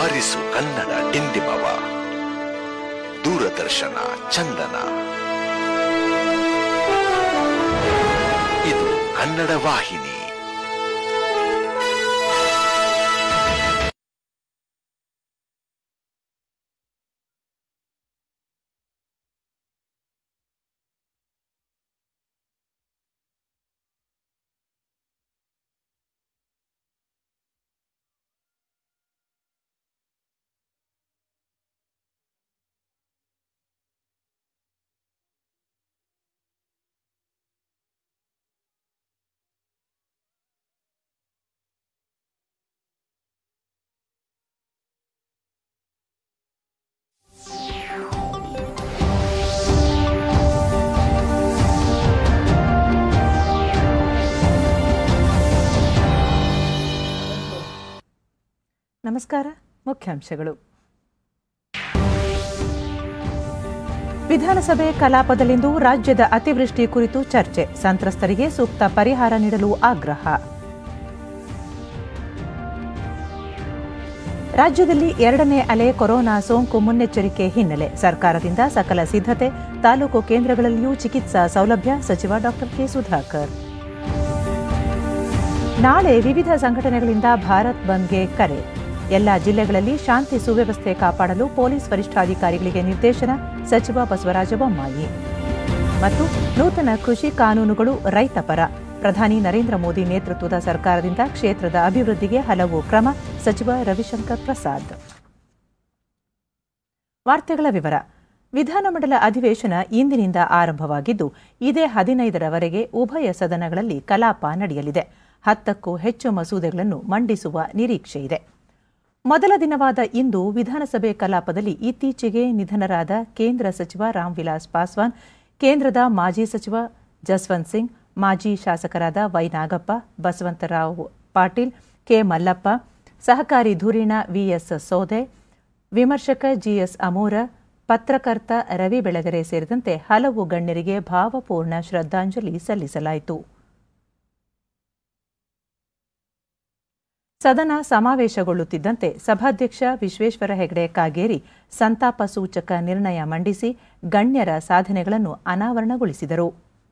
ಬಾರಿಸು ಕನ್ನಡ ಡಿಂಡಿಮವ ದೂರದರ್ಶನ ಚಂದನ ಇದು ಕನ್ನಡ ವಾಹಿನಿ ನಮಸ್ಕಾರ ಮುಖ್ಯಾಂಶಗಳು ವಿಧಾನಸಭೆ ಕಲಾಪದಲ್ಲಿಂದು ರಾಜ್ಯದ ಅತಿವೃಷ್ಟಿ ಕುರಿತು ಚರ್ಚೆ ಸಂತ್ರಸ್ತರಿಗೆ ಸೂಕ್ತ ಪರಿಹಾರ ನೀಡಲು ಆಗ್ರಹ ರಾಜ್ಯದಲ್ಲಿ ಎರಡನೇ ಅಲೆ ಕೊರೋನಾ ಸೋಂಕು ಮುನ್ನೆಚ್ಚರಿಕೆ ಹಿನ್ನೆಲೆ ಸರ್ಕಾರದಿಂದ ಸಕಲ ಸಿದ್ಧತೆ ತಾಲೂಕು ಕೇಂದ್ರಗಳಲ್ಲಿಯೂ ಚಿಕಿತ್ಸಾ ಸೌಲಭ್ಯ ಸಚಿವ ಡಾ ಕೆ ಸುಧಾಕರ್ ನಾಳೆ ವಿವಿಧ ಸಂಘಟನೆಗಳಿಂದ ಭಾರತ್ ಬಂದ್ಗೆ ಕರೆ ಎಲ್ಲ ಜಿಲ್ಲೆಗಳಲ್ಲಿ ಶಾಂತಿ ಸುವ್ಯವಸ್ಥೆ ಕಾಪಾಡಲು ಪೊಲೀಸ್ ವರಿಷ್ಠಾಧಿಕಾರಿಗಳಿಗೆ ನಿರ್ದೇಶನ ಸಚಿವ ಬಸವರಾಜ ಬೊಮ್ಮಾಯಿ ಮತ್ತು ನೂತನ ಕೃಷಿ ಕಾನೂನುಗಳು ರೈತ ಪರ ಪ್ರಧಾನಿ ನರೇಂದ್ರ ಮೋದಿ ನೇತೃತ್ವದ ಸರ್ಕಾರದಿಂದ ಕ್ಷೇತ್ರದ ಅಭಿವೃದ್ಧಿಗೆ ಹಲವು ಕ್ರಮ ಸಚಿವ ರವಿಶಂಕರ್ ಪ್ರಸಾದ್ ವಾರ್ತೆಗಳ ವಿವರ ವಿಧಾನಮಂಡಲ ಅಧಿವೇಶನ ಇಂದಿನಿಂದ ಆರಂಭವಾಗಿದ್ದು ಇದೇ ಹದಿನೈದರವರೆಗೆ ಉಭಯ ಸದನಗಳಲ್ಲಿ ಕಲಾಪ ನಡೆಯಲಿದೆ ಹತ್ತಕ್ಕೂ ಹೆಚ್ಚು ಮಸೂದೆಗಳನ್ನು ಮಂಡಿಸುವ ನಿರೀಕ್ಷೆಯಿದೆ ಮೊದಲ ದಿನವಾದ ಇಂದು ವಿಧಾನಸಭೆ ಕಲಾಪದಲ್ಲಿ ಇತ್ತೀಚೆಗೆ ನಿಧನರಾದ ಕೇಂದ್ರ ಸಚಿವ ರಾಮ್ವಿಲಾಸ್ ಪಾಸ್ವಾನ್ ಕೇಂದ್ರದ ಮಾಜಿ ಸಚಿವ ಜಸ್ವಂತ್ ಸಿಂಗ್ ಮಾಜಿ ಶಾಸಕರಾದ ವೈ ನಾಗಪ್ಪ ಬಸವಂತರಾವ್ ಪಾಟೀಲ್ ಕೆ ಮಲ್ಲಪ್ಪ ಸಹಕಾರಿ ಧುರೀಣ ವಿಎಸ್ ಸೋದೆ ವಿಮರ್ಶಕ ಜಿಎಸ್ ಅಮೂರ ಪತ್ರಕರ್ತ ರವಿ ಬೆಳಗೆರೆ ಸೇರಿದಂತೆ ಹಲವು ಗಣ್ಯರಿಗೆ ಭಾವಪೂರ್ಣ ಶ್ರದ್ಧಾಂಜಲಿ ಸಲ್ಲಿಸಲಾಯಿತು ಸದನ ಸಮಾವೇಶಗೊಳ್ಳುತ್ತಿದ್ದಂತೆ ಸಭಾಧ್ಯಕ್ಷ ವಿಶ್ವೇಶ್ವರ ಹೆಗಡೆ ಕಾಗೇರಿ ಸಂತಾಪ ಸೂಚಕ ನಿರ್ಣಯ ಮಂಡಿಸಿ ಗಣ್ಯರ ಸಾಧನೆಗಳನ್ನು ಅನಾವರಣಗೊಳಿಸಿದರು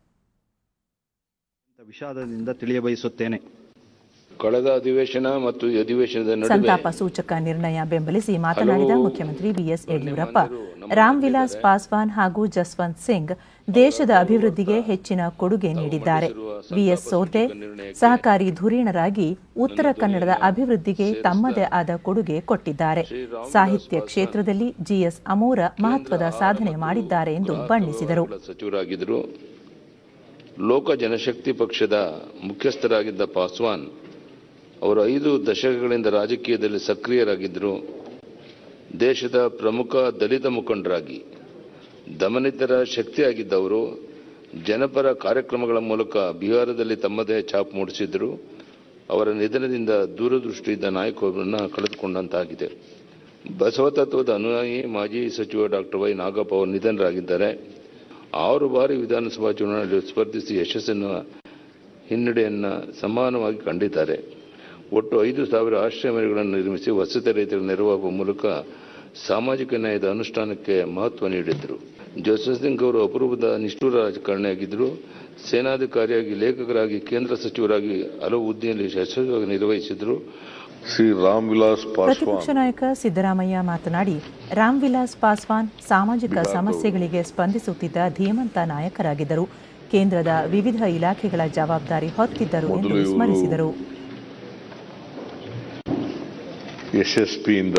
ವಿಷಾದದಿಂದ ತಿಳಿಯಬಯಸುತ್ತೇನೆ ಕಳೆದ ಅಧಿವೇಶನ ಮತ್ತು ಈ ಅಧಿವೇಶನದ ನಡುವೆ ಸಂತಾಪ ಸೂಚಕ ನಿರ್ಣಯ ಬೆಂಬಲಿಸಿ ಮಾತನಾಡಿದ ಮುಖ್ಯಮಂತ್ರಿ ಬಿಎಸ್ ಯಡಿಯೂರಪ್ಪ ರಾಮ್ವಿಲಾಸ್ ಪಾಸ್ವಾನ್ ಹಾಗೂ ಜಸ್ವಂತ್ ಸಿಂಗ್ ದೇಶದ ಅಭಿವೃದ್ಧಿಗೆ ಹೆಚ್ಚಿನ ಕೊಡುಗೆ ನೀಡಿದ್ದಾರೆ ವಿಎಸ್ ಸೋದೆ ಸಹಕಾರಿ ಧುರೀಣರಾಗಿ ಉತ್ತರ ಕನ್ನಡದ ಅಭಿವೃದ್ಧಿಗೆ ತಮ್ಮದೇ ಆದ ಕೊಡುಗೆ ಕೊಟ್ಟಿದ್ದಾರೆ ಸಾಹಿತ್ಯ ಕ್ಷೇತ್ರದಲ್ಲಿ ಜಿಎಸ್ ಅಮೂರ ಮಹತ್ವದ ಸಾಧನೆ ಮಾಡಿದ್ದಾರೆ ಎಂದು ಬಣ್ಣಿಸಿದರು ಸಚಿವರಾಗಿದ್ದರು ಲೋಕ ಜನಶಕ್ತಿ ಪಕ್ಷದ ಮುಖ್ಯಸ್ಥರಾಗಿದ್ದ ಪಾಸ್ವಾನ್ ಅವರು ಐದು ದಶಕಗಳಿಂದ ರಾಜಕೀಯದಲ್ಲಿ ಸಕ್ರಿಯರಾಗಿದ್ದರು ದೇಶದ ಪ್ರಮುಖ ದಲಿತ ಮುಖಂಡರಾಗಿ ದಮನಿತರ ಶಕ್ತಿಯಾಗಿದ್ದವರು ಜನಪರ ಕಾರ್ಯಕ್ರಮಗಳ ಮೂಲಕ ಬಿಹಾರದಲ್ಲಿ ತಮ್ಮದೇ ಛಾಪ್ ಮೂಡಿಸಿದ್ರು ಅವರ ನಿಧನದಿಂದ ದೂರದೃಷ್ಟಿಯಿಂದ ನಾಯಕರನ್ನು ಕಳೆದುಕೊಂಡಂತಾಗಿದೆ ಬಸವ ತತ್ವದ ಅನುಯಾಯಿ ಮಾಜಿ ಸಚಿವ ಡಾಕ್ಟರ್ ವೈ ನಾಗಪ್ಪ ಅವರು ನಿಧನರಾಗಿದ್ದಾರೆ ಆರು ಬಾರಿ ವಿಧಾನಸಭಾ ಚುನಾವಣೆಯಲ್ಲಿ ಸ್ಪರ್ಧಿಸಿ ಯಶಸ್ಸನ್ನು ಹಿನ್ನಡೆಯನ್ನು ಸಮಾನವಾಗಿ ಕಂಡಿದ್ದಾರೆ ಒಟ್ಟು ಐದು ಸಾವಿರ ಆಶ್ರಯ ಮನೆಗಳನ್ನು ನಿರ್ಮಿಸಿ ವಸತಿ ರೈತರಿಗೆ ನೆರವಾಗುವ ಮೂಲಕ ಸಾಮಾಜಿಕ ನ್ಯಾಯದ ಅನುಷ್ಠಾನಕ್ಕೆ ಮಹತ್ವ ನೀಡಿದರು ಜೋಸೆಫ್ ಸಿಂಗ್ ಅವರು ಅಪರೂಪದ ನಿಷ್ಠುರ ರಾಜಕಾರಣಿಯಾಗಿದ್ದರು ಸೇನಾಧಿಕಾರಿಯಾಗಿ ಲೇಖಕರಾಗಿ ಕೇಂದ್ರ ಸಚಿವರಾಗಿ ಹಲವು ಹುದ್ದೆಯಲ್ಲಿ ಯಶಸ್ವಿಯಾಗಿ ನಿರ್ವಹಿಸಿದರು ಶ್ರೀ ರಾಮ್ ವಿಲಾಸ್ ಪಾಸ್ವಾನ್ ಪ್ರತಿಪಕ್ಷ ನಾಯಕ ಸಿದ್ದರಾಮಯ್ಯ ಮಾತನಾಡಿ ರಾಮ್ವಿಲಾಸ್ ಪಾಸ್ವಾನ್ ಸಾಮಾಜಿಕ ಸಮಸ್ಯೆಗಳಿಗೆ ಸ್ಪಂದಿಸುತ್ತಿದ್ದ ಧೀಮಂತ ನಾಯಕರಾಗಿದ್ದರು ಕೇಂದ್ರದ ವಿವಿಧ ಇಲಾಖೆಗಳ ಜವಾಬ್ದಾರಿ ಹೊತ್ತಿದ್ದರು ಎಂದು ಸ್ಮರಿಸಿದರು ಯಶಸ್ವಿಯಿಂದ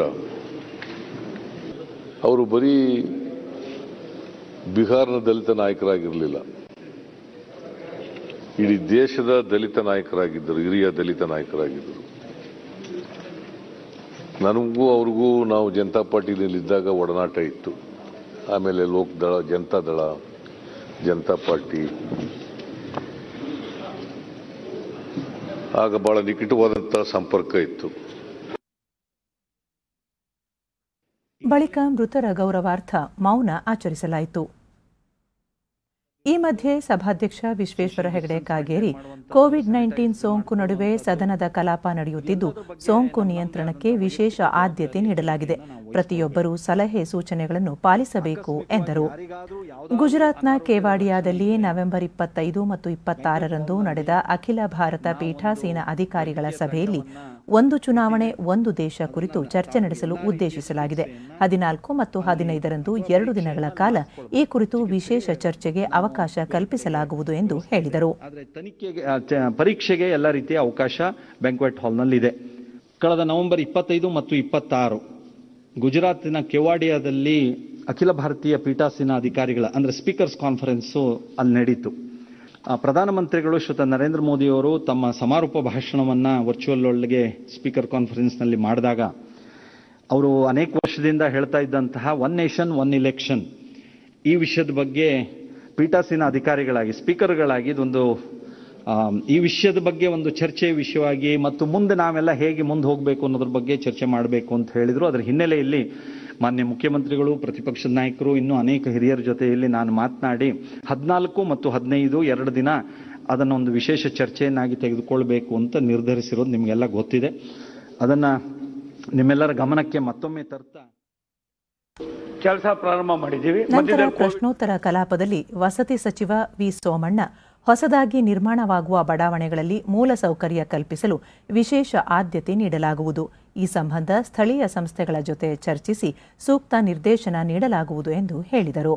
ಅವರು ಬರೀ ಬಿಹಾರ್ನ ದಲಿತ ನಾಯಕರಾಗಿರಲಿಲ್ಲ ಇಡೀ ದೇಶದ ದಲಿತ ನಾಯಕರಾಗಿದ್ದರು ಹಿರಿಯ ದಲಿತ ನಾಯಕರಾಗಿದ್ದರು ನನಗೂ ಅವ್ರಿಗೂ ನಾವು ಜನತಾ ಪಾರ್ಟಿನಲ್ಲಿದ್ದಾಗ ಒಡನಾಟ ಇತ್ತು ಆಮೇಲೆ ಲೋಕದಳ ಜನತಾದಳ ಜನತಾ ಪಾರ್ಟಿ ಆಗ ಬಹಳ ನಿಕಟವಾದಂಥ ಸಂಪರ್ಕ ಇತ್ತು ಬಳಿಕ ಮೃತರ ಗೌರವಾರ್ಥ ಮೌನ ಆಚರಿಸಲಾಯಿತು ಈ ಮಧ್ಯೆ ಸಭಾಧ್ಯಕ್ಷ ವಿಶ್ವೇಶ್ವರ ಹೆಗಡೆ ಕಾಗೇರಿ ಕೋವಿಡ್ ನೈನ್ಟೀನ್ ಸೋಂಕು ನಡುವೆ ಸದನದ ಕಲಾಪ ನಡೆಯುತ್ತಿದ್ದು ಸೋಂಕು ನಿಯಂತ್ರಣಕ್ಕೆ ವಿಶೇಷ ಆದ್ಯತೆ ನೀಡಲಾಗಿದೆ ಪ್ರತಿಯೊಬ್ಬರೂ ಸಲಹೆ ಸೂಚನೆಗಳನ್ನು ಪಾಲಿಸಬೇಕು ಎಂದರು ಗುಜರಾತ್ನ ಕೇವಾಡಿಯಾದಲ್ಲಿ ನವೆಂಬರ್ ಇಪ್ಪತ್ತೈದು ಮತ್ತು ಇಪ್ಪತ್ತಾರರಂದು ನಡೆದ ಅಖಿಲ ಭಾರತ ಪೀಠಾಸೀನ ಅಧಿಕಾರಿಗಳ ಸಭೆಯಲ್ಲಿ ಒಂದು ಚುನಾವಣೆ ಒಂದು ದೇಶ ಕುರಿತು ಚರ್ಚೆ ನಡೆಸಲು ಉದ್ದೇಶಿಸಲಾಗಿದೆ ಹದಿನಾಲ್ಕು ಮತ್ತು ಹದಿನೈದರಂದು ಎರಡು ದಿನಗಳ ಕಾಲ ಈ ಕುರಿತು ವಿಶೇಷ ಚರ್ಚೆಗೆ ಅವಕಾಶ ಕಲ್ಪಿಸಲಾಗುವುದು ಎಂದು ಹೇಳಿದರು ಆದರೆ ತನಿಖೆಗೆ ಆ, ಚ- ಪರೀಕ್ಷೆಗೆ ಎಲ್ಲ ರೀತಿಯ ಅವಕಾಶ ಬ್ಯಾಂಕ್ವೆಟ್ ಹಾಲ್ನಲ್ಲಿದೆ ಕಳೆದ ನವೆಂಬರ್ ಇಪ್ಪತ್ತೈದು ಮತ್ತು ಇಪ್ಪತ್ತಾರು ಗುಜರಾತಿನ ಕೆವಾಡಿಯಾದಲ್ಲಿ ಅಖಿಲ ಭಾರತೀಯ ಪೀಠಾಸೀನ ಅಧಿಕಾರಿಗಳ ಅಂದ್ರೆ ಸ್ಪೀಕರ್ಸ್ ಕಾನ್ಫರೆನ್ಸು ಅಲ್ಲಿ ನಡೀತು ಆ, ಪ್ರಧಾನಮಂತ್ರಿಗಳು ಶ್ರೀಯುತ ನರೇಂದ್ರ ಮೋದಿಯವರು ತಮ್ಮ ಸಮಾರೋಪ ಭಾಷಣವನ್ನ ವರ್ಚುವಲ್ ಒಳಗೆ ಸ್ಪೀಕರ್ ಕಾನ್ಫರೆನ್ಸ್ನಲ್ಲಿ ಮಾಡಿದಾಗ ಅವರು ಅನೇಕ ವರ್ಷದಿಂದ ಹೇಳ್ತಾ ಇದ್ದಂತಹ ಒನ್ ನೇಷನ್ ಒನ್ ಇಲೆಕ್ಷನ್ ಈ ವಿಷಯದ ಬಗ್ಗೆ ಪೀಠಾಸೀನ ಅಧಿಕಾರಿಗಳಾಗಿ ಸ್ಪೀಕರ್ಗಳಾಗಿ ಇದೊಂದು ಆಮ್, ಈ ವಿಷಯದ ಬಗ್ಗೆ ಒಂದು ಚರ್ಚೆ ವಿಷಯವಾಗಿ ಮತ್ತು ಮುಂದೆ ನಾವೆಲ್ಲ ಹೇಗೆ ಮುಂದೆ ಹೋಗಬೇಕು ಅನ್ನೋದ್ರ ಬಗ್ಗೆ ಚರ್ಚೆ ಮಾಡಬೇಕು ಅಂತ ಹೇಳಿದ್ರು ಅದರ ಹಿನ್ನೆಲೆಯಲ್ಲಿ ಮಾನ್ಯ ಮುಖ್ಯಮಂತ್ರಿಗಳು ಪ್ರತಿಪಕ್ಷದ ನಾಯಕರು ಇನ್ನೂ ಅನೇಕ ಹಿರಿಯರ ಜೊತೆಯಲ್ಲಿ ನಾನು ಮಾತನಾಡಿ ಹದಿನಾಲ್ಕು ಮತ್ತು ಹದಿನೈದು ಎರಡು ದಿನ ಅದನ್ನು ಒಂದು ವಿಶೇಷ ಚರ್ಚೆಯನ್ನಾಗಿ ತೆಗೆದುಕೊಳ್ಬೇಕು ಅಂತ ನಿರ್ಧರಿಸಿರೋದು ನಿಮಗೆಲ್ಲ ಗೊತ್ತಿದೆ ಅದನ್ನ ನಿಮ್ಮೆಲ್ಲರ ಗಮನಕ್ಕೆ ಮತ್ತೊಮ್ಮೆ ತರ್ತಾ ಕೆಲಸ ಪ್ರಾರಂಭ ಮಾಡಿದ್ದೀವಿ ನಂತರ ಮಧ್ಯದಲ್ಲಿ ಕೋವಿಡ್ ಪ್ರಶ್ನೋತ್ತರ ಕಲಾಪದಲ್ಲಿ ವಸತಿ ಸಚಿವ ವಿ ಸೋಮಣ್ಣ ಹೊಸದಾಗಿ ನಿರ್ಮಾಣವಾಗುವ ಬಡಾವಣೆಗಳಲ್ಲಿ ಮೂಲಸೌಕರ್ಯ ಕಲ್ಪಿಸಲು ವಿಶೇಷ ಆದ್ಯತೆ ನೀಡಲಾಗುವುದು ಈ ಸಂಬಂಧ ಸ್ಥಳೀಯ ಸಂಸ್ಥೆಗಳ ಜೊತೆ ಚರ್ಚಿಸಿ ಸೂಕ್ತ ನಿರ್ದೇಶನ ನೀಡಲಾಗುವುದು ಎಂದು ಹೇಳಿದರು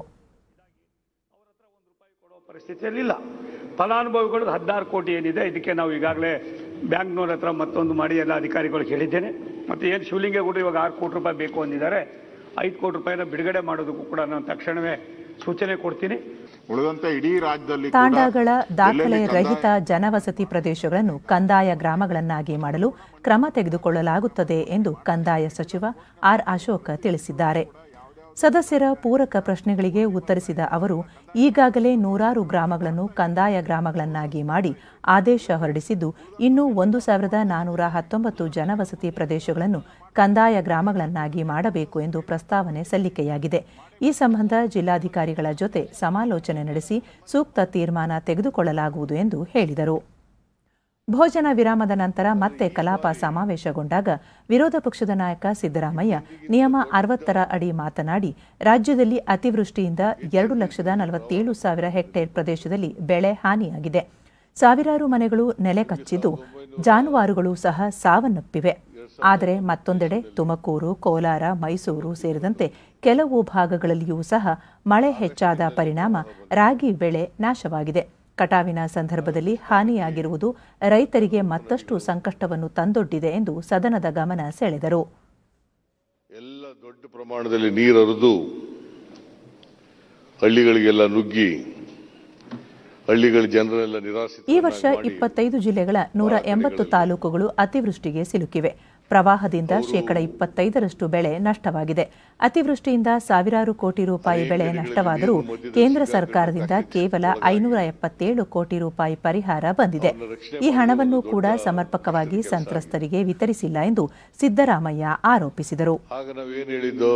ಕೊಡೋ ಪರಿಸ್ಥಿತಿಯಲ್ಲಿ ಇಲ್ಲ ಫಲಾನುಭವಿಗಳು ಹದಿನಾರು ಕೋಟಿ ಏನಿದೆ ಇದಕ್ಕೆ ನಾವು ಈಗಾಗಲೇ ಬ್ಯಾಂಕ್ನವ್ರ ಹತ್ರ ಮತ್ತೊಂದು ಮಾಡಿ ಎಲ್ಲ ಅಧಿಕಾರಿಗಳಿಗೆ ಹೇಳಿದ್ದೇನೆ ಮತ್ತು ಏನು ಶಿವಲಿಂಗೇಗೌಡರು ಇವಾಗ ಆರು ಕೋಟಿ ರೂಪಾಯಿ ಬೇಕು ಅಂದಿದ್ದಾರೆ ಐದು ಕೋಟಿ ರೂಪಾಯಿನ ಬಿಡುಗಡೆ ಮಾಡೋದಕ್ಕೂ ಕೂಡ ನಾನು ತಕ್ಷಣವೇ ಸೂಚನೆ ಕೊಡ್ತೀನಿ ಉಳಿದಂತೆ ಇಡೀ ರಾಜ್ಯದಲ್ಲಿ ಕೂಡ ತಾಂಡಾಗಳ ದಾಖಲೆ ಎಲ್ಲೆಲ್ಲಿ ರಹಿತ ಜನವಸತಿ ಪ್ರದೇಶಗಳನ್ನು ಕಂದಾಯ ಗ್ರಾಮಗಳನ್ನಾಗಿ ಮಾಡಲು ಕ್ರಮ ತೆಗೆದುಕೊಳ್ಳಲಾಗುತ್ತದೆ ಎಂದು ಕಂದಾಯ ಸಚಿವ ಆರ್ ಅಶೋಕ ತಿಳಿಸಿದ್ದಾರೆ ಸದಸ್ಯರ ಪೂರಕ ಪ್ರಶ್ನೆಗಳಿಗೆ ಉತ್ತರಿಸಿದ ಅವರು ಈಗಾಗಲೇ ನೂರಾರು ಗ್ರಾಮಗಳನ್ನು ಕಂದಾಯ ಗ್ರಾಮಗಳನ್ನಾಗಿ ಮಾಡಿ ಆದೇಶ ಹೊರಡಿಸಿದ್ದು ಇನ್ನೂ ಒಂದು ಸಾವಿರದ ನಾನೂರ ಹತ್ತೊಂಬತ್ತು ಜನವಸತಿ ಪ್ರದೇಶಗಳನ್ನು ಕಂದಾಯ ಗ್ರಾಮಗಳನ್ನಾಗಿ ಮಾಡಬೇಕು ಎಂದು ಪ್ರಸ್ತಾವನೆ ಸಲ್ಲಿಕೆಯಾಗಿದೆ ಈ ಸಂಬಂಧ ಜಿಲ್ಲಾಧಿಕಾರಿಗಳ ಜೊತೆ ಸಮಾಲೋಚನೆ ನಡೆಸಿ ಸೂಕ್ತ ತೀರ್ಮಾನ ತೆಗೆದುಕೊಳ್ಳಲಾಗುವುದು ಎಂದು ಹೇಳಿದರು ಭೋಜನ ವಿರಾಮದ ನಂತರ ಮತ್ತೆ ಕಲಾಪ ಸಮಾವೇಶಗೊಂಡಾಗ ವಿರೋಧ ಪಕ್ಷದ ನಾಯಕ ಸಿದ್ದರಾಮಯ್ಯ ನಿಯಮ ಅರವತ್ತರ ಅಡಿ ಮಾತನಾಡಿ ರಾಜ್ಯದಲ್ಲಿ ಅತಿವೃಷ್ಟಿಯಿಂದ ಎರಡು ಲಕ್ಷದ ನಲವತ್ತೇಳು ಸಾವಿರ ಹೆಕ್ಟೇರ್ ಪ್ರದೇಶದಲ್ಲಿ ಬೆಳೆ ಹಾನಿಯಾಗಿದೆ ಸಾವಿರಾರು ಮನೆಗಳು ನೆಲೆ ಕಚ್ಚಿದ್ದು ಜಾನುವಾರುಗಳು ಸಹ ಸಾವನ್ನಪ್ಪಿವೆ ಆದರೆ ಮತ್ತೊಂದೆಡೆ ತುಮಕೂರು ಕೋಲಾರ ಮೈಸೂರು ಸೇರಿದಂತೆ ಕೆಲವು ಭಾಗಗಳಲ್ಲಿಯೂ ಸಹ ಮಳೆ ಹೆಚ್ಚಾದ ಪರಿಣಾಮ ರಾಗಿ ಬೆಳೆ ನಾಶವಾಗಿದೆ ಕಟಾವಿನ ಸಂದರ್ಭದಲ್ಲಿ ಹಾನಿಯಾಗಿರುವುದು ರೈತರಿಗೆ ಮತ್ತಷ್ಟು ಸಂಕಷ್ಟವನ್ನು ತಂದೊಡ್ಡಿದೆ ಎಂದು ಸದನದ ಗಮನ ಸೆಳೆದರು ಎಲ್ಲ ದೊಡ್ಡ ಪ್ರಮಾಣದಲ್ಲಿ ನೀರು ಹರಿದು ಹಳ್ಳಿಗಳಿಗೆಲ್ಲ ನುಗ್ಗಿ ಹಳ್ಳಿಗಳ ಜನರೆಲ್ಲ ನಿರಾಶ್ರಿತ ಈ ವರ್ಷ ಇಪ್ಪತ್ತೈದು ಜಿಲ್ಲೆಗಳ ನೂರ ಎಂಬತ್ತು ತಾಲೂಕುಗಳು ಅತಿವೃಷ್ಟಿಗೆ ಸಿಲುಕಿವೆ ಪ್ರವಾಹದಿಂದ ಶೇಕಡ ಇಪ್ಪತ್ತೈದರಷ್ಟು ಬೆಳೆ ನಷ್ಟವಾಗಿದೆ ಅತಿವೃಷ್ಟಿಯಿಂದ ಸಾವಿರಾರು ಕೋಟಿ ರೂಪಾಯಿ ಬೆಳೆ ನಷ್ಟವಾದರೂ ಕೇಂದ್ರ ಸರ್ಕಾರದಿಂದ ಕೇವಲ ಐನೂರ ಎಪ್ಪತ್ತೇಳು ಕೋಟಿ ರೂಪಾಯಿ ಪರಿಹಾರ ಬಂದಿದೆ ಈ ಹಣವನ್ನು ಕೂಡ ಸಮರ್ಪಕವಾಗಿ ಸಂತ್ರಸ್ತರಿಗೆ ವಿತರಿಸಿಲ್ಲ ಎಂದು ಸಿದ್ದರಾಮಯ್ಯ ಆರೋಪಿಸಿದರು ಆಗ ನಾವೇನ್ ಹೇಳಿದ್ದು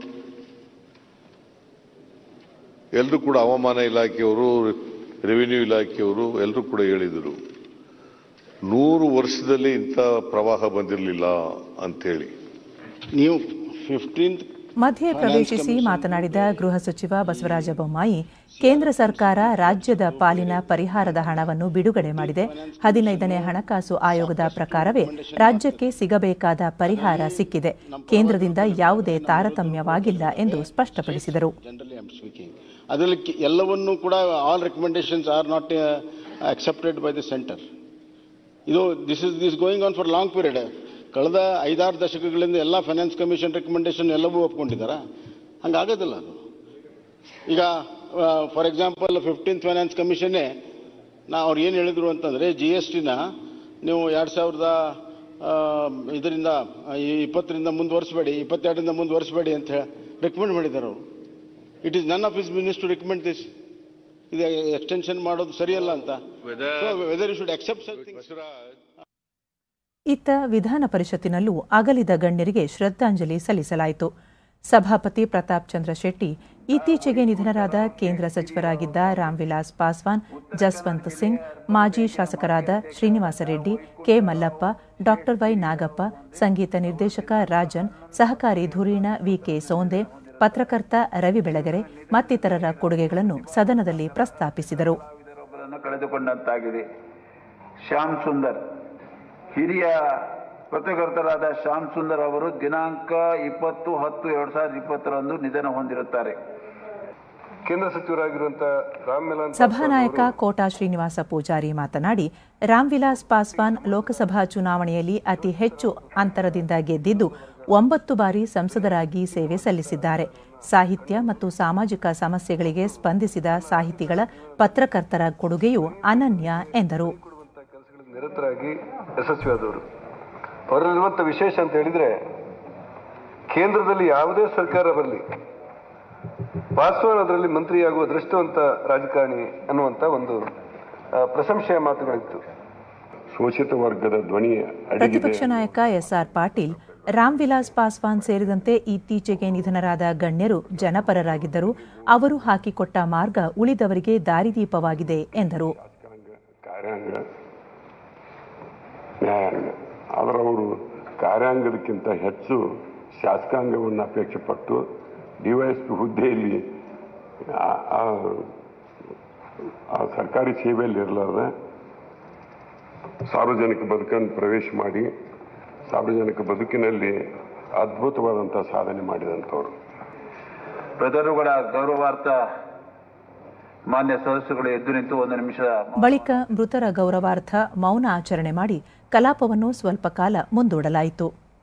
ಎಲ್ಲರೂ ಕೂಡ ಹವಾಮಾನ ಇಲಾಖೆಯವರು ರೆವಿನ್ಯೂ ಇಲಾಖೆಯವರು ಎಲ್ಲರೂ ಕೂಡ ಹೇಳಿದರು ನೂರು ವರ್ಷದಲ್ಲಿ ಇಂಥ ಪ್ರವಾಹ ಬಂದಿರಲಿಲ್ಲ ಅಂತೇಳಿ ನೀವು ಫಿಫ್ಟೀನ್ತ್ ಮಧ್ಯೆ ಪ್ರವೇಶಿಸಿ ಮಾತನಾಡಿದ ಗೃಹ ಸಚಿವ ಬಸವರಾಜ ಬೊಮ್ಮಾಯಿ ಕೇಂದ್ರ ಸರ್ಕಾರ ರಾಜ್ಯದ ಪಾಲಿನ ಪರಿಹಾರದ ಹಣವನ್ನು ಬಿಡುಗಡೆ ಮಾಡಿದೆ ಹದಿನೈದನೇ ಹಣಕಾಸು ಆಯೋಗದ ಪ್ರಕಾರವೇ ರಾಜ್ಯಕ್ಕೆ ಸಿಗಬೇಕಾದ ಪರಿಹಾರ ಸಿಕ್ಕಿದೆ ಕೇಂದ್ರದಿಂದ ಯಾವುದೇ ತಾರತಮ್ಯವಾಗಿಲ್ಲ ಎಂದು ಸ್ಪಷ್ಟಪಡಿಸಿದರು ಜನರಲಿ ಐ ಆಮ್ ಸ್ಪೀಕಿಂಗ್ ಅದರಲ್ಲಿ ಕೆ- ಎಲ್ಲವನ್ನೂ ಕೂಡ all recommendations are not accepted by the centre ಇದು this is this going on for long period ಕಳೆದ ಐದಾರು ದಶಕಗಳಿಂದ ಎಲ್ಲ ಫೈನಾನ್ಸ್ ಕಮಿಷನ್ ರೆಕಮೆಂಡೇಶನ್ ಎಲ್ಲವೂ ಒಪ್ಕೊಂಡಿದ್ದಾರಾ ಹಂಗಾಗೋದಿಲ್ಲ ಅದು ಈಗ ಫಾರ್ ಎಕ್ಸಾಂಪಲ್ ಫಿಫ್ಟೀನ್ತ್ ಫೈನಾನ್ಸ್ ಕಮಿಷನ್ನೇ ನಾ ಅವ್ರು ಏನು ಹೇಳಿದ್ರು ಅಂತಂದರೆ ಜಿ ಎಸ್ ಟಿನ ನೀವು ಎರಡು ಸಾವಿರದ ಆ, ಇದರಿಂದ ಆ, ಈ ಇಪ್ಪತ್ತರಿಂದ ಮುಂದುವರಿಸಬೇಡಿ ಇಪ್ಪತ್ತೆರಡರಿಂದ ಮುಂದುವರಿಸಬೇಡಿ ಅಂತ ಹೇಳಿ ರೆಕಮೆಂಡ್ ಮಾಡಿದ್ದಾರೆ ಅವರು it is none of his business to recommend this ಇದು ಎಕ್ಸ್ಟೆನ್ಷನ್ ಮಾಡೋದು ಸರಿಯಲ್ಲ ಅಂತ whether you should accept something ಇತ್ತ ವಿಧಾನ ಪರಿಷತ್ತಿನಲ್ಲೂ ಅಗಲಿದ ಗಣ್ಯರಿಗೆ ಶ್ರದ್ಧಾಂಜಲಿ ಸಲ್ಲಿಸಲಾಯಿತು ಸಭಾಪತಿ ಪ್ರತಾಪ್ ಚಂದ್ರ ಶೆಟ್ಟಿ ಇತ್ತೀಚೆಗೆ ನಿಧನರಾದ ಕೇಂದ್ರ ಸಚಿವರಾಗಿದ್ದ ರಾಮ್ವಿಲಾಸ್ ಪಾಸ್ವಾನ್ ಜಸ್ವಂತ್ ಸಿಂಗ್ ಮಾಜಿ ಶಾಸಕರಾದ Srinivasa Reddy K Mallappa doctor Y Nagappa ಸಂಗೀತ ನಿರ್ದೇಶಕ ರಾಜನ್ ಸಹಕಾರಿ ಧುರೀಣ ವಿಕೆ ಸೋಂದೆ ಪತ್ರಕರ್ತ ರವಿ ಬೆಳಗೆರೆ ಮತ್ತಿತರರ ಕೊಡುಗೆಗಳನ್ನು ಸದನದಲ್ಲಿ ಪ್ರಸ್ತಾಪಿಸಿದರು ಒಬ್ಬರನ್ನು ಕಳೆದುಕೊಂಡಂತಾಗಿದೆ ಶ್ಯಾಮ್ ಸುಂದರ್ ಹಿರಿಯ ಪತ್ರಕರ್ತರಾದ ಶ್ಯಾಮ್ ಸುಂದರ್ ಅವರು ದಿನಾಂಕ ಇಪ್ಪತ್ತು ಹತ್ತು ಎರಡ್ ಸಾವಿರದ ಇಪ್ಪತ್ತರಂದು ನಿಧನ ಹೊಂದಿರುತ್ತಾರೆ ಕೇಂದ್ರ ಸಚಿವರಾಗಿರುವಂತಹ ರಾಮ್ ಮಿಲಾನ್ ಸಭಾನಾಯಕ ಕೋಟಾ ಶ್ರೀನಿವಾಸ ಪೂಜಾರಿ ಮಾತನಾಡಿ ರಾಮ್ವಿಲಾಸ್ ಪಾಸ್ವಾನ್ ಲೋಕಸಭಾ ಚುನಾವಣೆಯಲ್ಲಿ ಅತಿ ಹೆಚ್ಚು ಅಂತರದಿಂದ ಗೆದ್ದಿದ್ದು ಒಂಬತ್ತು ಬಾರಿ ಸಂಸದರಾಗಿ ಸೇವೆ ಸಲ್ಲಿಸಿದ್ದಾರೆ ಸಾಹಿತ್ಯ ಮತ್ತು ಸಾಮಾಜಿಕ ಸಮಸ್ಯೆಗಳಿಗೆ ಸ್ಪಂದಿಸಿದ ಸಾಹಿತಿಗಳ ಪತ್ರಕರ್ತರ ಕೊಡುಗೆಯು ಅನನ್ಯ ಎಂದರು ಕೆಲಸಗಳಲ್ಲಿ ನಿರತರಾಗಿ ಯಶಸ್ವಿಯಾದವರು ಅವರಲ್ಲಿರುವಂಥ ವಿಶೇಷ ಅಂತ ಹೇಳಿದ್ರೆ ಕೇಂದ್ರದಲ್ಲಿ ಯಾವುದೇ ಸರ್ಕಾರ ಬರಲಿ ಪಾಸ್ವಾನ್ ಅದರಲ್ಲಿ ಮಂತ್ರಿಯಾಗುವ ಅದೃಷ್ಟವಂತ ರಾಜಕಾರಣಿ ಅನ್ನುವಂಥ ಒಂದು ಆ, ಪ್ರಶಂಸೆಯ ಮಾತುಗಳಿತ್ತು ಶೋಷಿತ ವರ್ಗದ ಧ್ವನಿ ಪ್ರತಿಪಕ್ಷ ನಾಯಕ ಎಸ್ಆರ್ ಪಾಟೀಲ್ ರಾಮ್ವಿಲಾಸ್ ಪಾಸ್ವಾನ್ ಸೇರಿದಂತೆ ಇತ್ತೀಚೆಗೆ ನಿಧನರಾದ ಗಣ್ಯರು ಜನಪರರಾಗಿದ್ದರು ಅವರು ಹಾಕಿಕೊಟ್ಟ ಮಾರ್ಗ ಉಳಿದವರಿಗೆ ದಾರಿದೀಪವಾಗಿದೆ ಎಂದರು ಕಾರ್ಯಾಂಗ ನ್ಯಾಯಾಂಗ ಆದರೆ ಅವರು ಕಾರ್ಯಾಂಗದಕ್ಕಿಂತ ಹೆಚ್ಚು ಶಾಸಕಾಂಗವನ್ನು ಅಪೇಕ್ಷೆ ಪಟ್ಟು ಡಿವೈಎಸ್ಪಿ ಹುದ್ದೆಯಲ್ಲಿ ಆ- ಆ- ಆ ಸರ್ಕಾರಿ ಸೇವೆಯಲ್ಲಿ ಇರಲಾರ್ದೆ ಸಾರ್ವಜನಿಕ ಬದುಕನ್ನು ಪ್ರವೇಶ ಮಾಡಿ ಸಾರ್ವಜನಿಕ ಬದುಕಿನಲ್ಲಿ ಅದ್ಭುತವಾದಂಥ ಸಾಧನೆ ಮಾಡಿದಂಥವ್ರು ಪ್ರಧಾನಗಳ ಗೌರವಾರ್ಥ ಮಾನ್ಯ ಸದಸ್ಯರುಗಳು ಎದ್ದು ನಿಂತು ಒಂದು ನಿಮಿಷ ಬಳಿಕ ಮೃತರ ಗೌರವಾರ್ಥ ಮೌನ ಆಚರಣೆ ಮಾಡಿ ಕಲಾಪವನ್ನು ಸ್ವಲ್ಪ ಕಾಲ ಮುಂದೂಡಲಾಯಿತು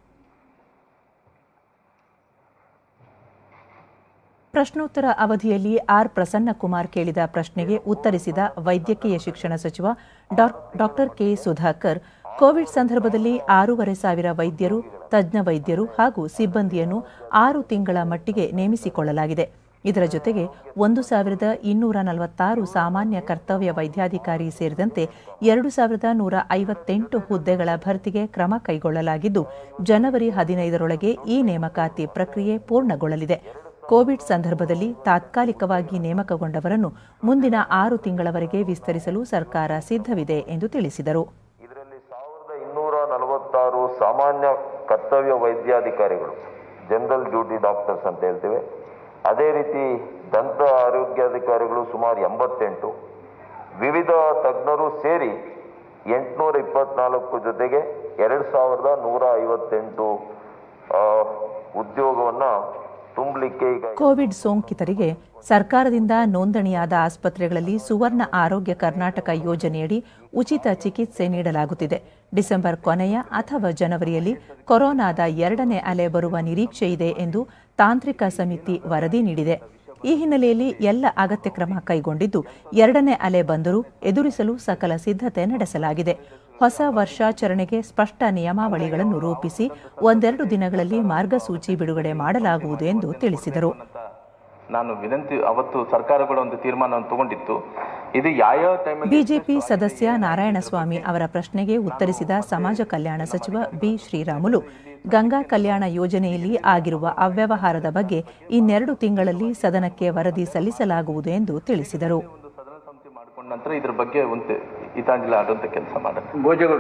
ಪ್ರಶ್ನೋತ್ತರ ಅವಧಿಯಲ್ಲಿ ಆರ್ ಪ್ರಸನ್ನಕುಮಾರ್ ಕೇಳಿದ ಪ್ರಶ್ನೆಗೆ ಉತ್ತರಿಸಿದ ವೈದ್ಯಕೀಯ ಶಿಕ್ಷಣ ಸಚಿವ ಡಾಕ್ಟರ್ ಕೆ ಸುಧಾಕರ್ ಕೋವಿಡ್ ಸಂದರ್ಭದಲ್ಲಿ ಆರೂವರೆ ಸಾವಿರ ವೈದ್ಯರು ತಜ್ಞ ವೈದ್ಯರು ಹಾಗೂ ಸಿಬ್ಬಂದಿಯನ್ನು ಆರು ತಿಂಗಳ ಮಟ್ಟಿಗೆ ನೇಮಿಸಿಕೊಳ್ಳಲಾಗಿದೆ ಇದರ ಜೊತೆಗೆ ಒಂದು ಸಾವಿರದ ಇನ್ನೂರ ನಲವತ್ತಾರು ಸಾಮಾನ್ಯ ಕರ್ತವ್ಯ ವೈದ್ಯಾಧಿಕಾರಿ ಸೇರಿದಂತೆ ಎರಡು ಸಾವಿರದ ನೂರ ಐವತ್ತೆಂಟು ಹುದ್ದೆಗಳ ಭರ್ತಿಗೆ ಕ್ರಮ ಕೈಗೊಳ್ಳಲಾಗಿದ್ದು ಜನವರಿ ಹದಿನೈದರೊಳಗೆ ಈ ನೇಮಕಾತಿ ಪ್ರಕ್ರಿಯೆ ಪೂರ್ಣಗೊಳ್ಳಲಿದೆ ಕೋವಿಡ್ ಸಂದರ್ಭದಲ್ಲಿ ತಾತ್ಕಾಲಿಕವಾಗಿ ನೇಮಕಗೊಂಡವರನ್ನು ಮುಂದಿನ ಆರು ತಿಂಗಳವರೆಗೆ ವಿಸ್ತರಿಸಲು ಸರ್ಕಾರ ಸಿದ್ಧವಿದೆ ಎಂದು ತಿಳಿಸಿದರು ಇದರಲ್ಲಿ ಸಾವಿರದ ಇನ್ನೂರ ನಲವತ್ತಾರು ಸಾಮಾನ್ಯ ಕರ್ತವ್ಯ ವೈದ್ಯಾಧಿಕಾರಿಗಳು ಜನರಲ್ ಡ್ಯೂಟಿ ಡಾಕ್ಟರ್ಸ್ ಅಂತ ಹೇಳ್ತೇವೆ ಅದೇ ರೀತಿ ದಂತ ಆರೋಗ್ಯಾಧಿಕಾರಿಗಳು ಸುಮಾರು ಎಂಬತ್ತೆಂಟು ವಿವಿಧ ತಜ್ಞರು ಸೇರಿ ಎಂಟುನೂರ ಇಪ್ಪತ್ನಾಲ್ಕು ಜೊತೆಗೆ ಎರಡು ಸಾವಿರದ ನೂರ ಐವತ್ತೆಂಟು ಆ, ಉದ್ಯೋಗವನ್ನ ತುಂಬಲಿಕ್ಕೆ ಈಗ ಕೋವಿಡ್ ಸೋಂಕಿತರಿಗೆ ಸರ್ಕಾರದಿಂದ ನೋಂದಣಿಯಾದ ಆಸ್ಪತ್ರೆಗಳಲ್ಲಿ ಸುವರ್ಣ ಆರೋಗ್ಯ ಕರ್ನಾಟಕ ಯೋಜನೆಯಡಿ ಉಚಿತ ಚಿಕಿತ್ಸೆ ನೀಡಲಾಗುತ್ತಿದೆ ಡಿಸೆಂಬರ್ ಕೊನೆಯ ಅಥವಾ ಜನವರಿಯಲ್ಲಿ ಕೊರೋನಾದ ಎರಡನೇ ಅಲೆ ಬರುವ ನಿರೀಕ್ಷೆ ಇದೆ ಎಂದು ತಾಂತ್ರಿಕ ಸಮಿತಿ ವರದಿ ನೀಡಿದೆ ಈ ಹಿನ್ನೆಲೆಯಲ್ಲಿ ಎಲ್ಲ ಅಗತ್ಯ ಕ್ರಮ ಕೈಗೊಂಡಿದ್ದು ಎರಡನೇ ಅಲೆ ಬಂದರೂ ಎದುರಿಸಲು ಸಕಲ ಸಿದ್ಧತೆ ನಡೆಸಲಾಗಿದೆ ಹೊಸ ವರ್ಷಾಚರಣೆಗೆ ಸ್ಪಷ್ಟ ನಿಯಮಾವಳಿಗಳನ್ನು ರೂಪಿಸಿ ಒಂದೆರಡು ದಿನಗಳಲ್ಲಿ ಮಾರ್ಗಸೂಚಿ ಬಿಡುಗಡೆ ಮಾಡಲಾಗುವುದು ಎಂದು ತಿಳಿಸಿದರು ನಾನು ವಿನಂತಿ ಅವತ್ತು ಸರ್ಕಾರಗಳು ಒಂದು ತೀರ್ಮಾನವನ್ನು ತಗೊಂಡಿತ್ತು ಇದು ಯಾವ್ಯಾವ ಟೈಮಲ್ಲಿ ಬಿಜೆಪಿ ಸದಸ್ಯ ನಾರಾಯಣಸ್ವಾಮಿ ಅವರ ಪ್ರಶ್ನೆಗೆ ಉತ್ತರಿಸಿದ ಸಮಾಜ ಕಲ್ಯಾಣ ಸಚಿವ ಬಿ ಶ್ರೀರಾಮುಲು ಗಂಗಾ ಕಲ್ಯಾಣ ಯೋಜನೆಯಲ್ಲಿ ಆಗಿರುವ ಅವ್ಯವಹಾರದ ಬಗ್ಗೆ ಇನ್ನೆರಡು ತಿಂಗಳಲ್ಲಿ ಸದನಕ್ಕೆ ವರದಿ ಸಲ್ಲಿಸಲಾಗುವುದು ಎಂದು ತಿಳಿಸಿದರು ಮಾಡ್ಕೊಂಡ ನಂತರ ಇದ್ರ ಬಗ್ಗೆ ಒಂದು ಹಿತಾಂಜಲಿ ಆಡುವಂತ ಕೆಲಸ ಮಾಡುತ್ತೆ ಭೋಜಗಳು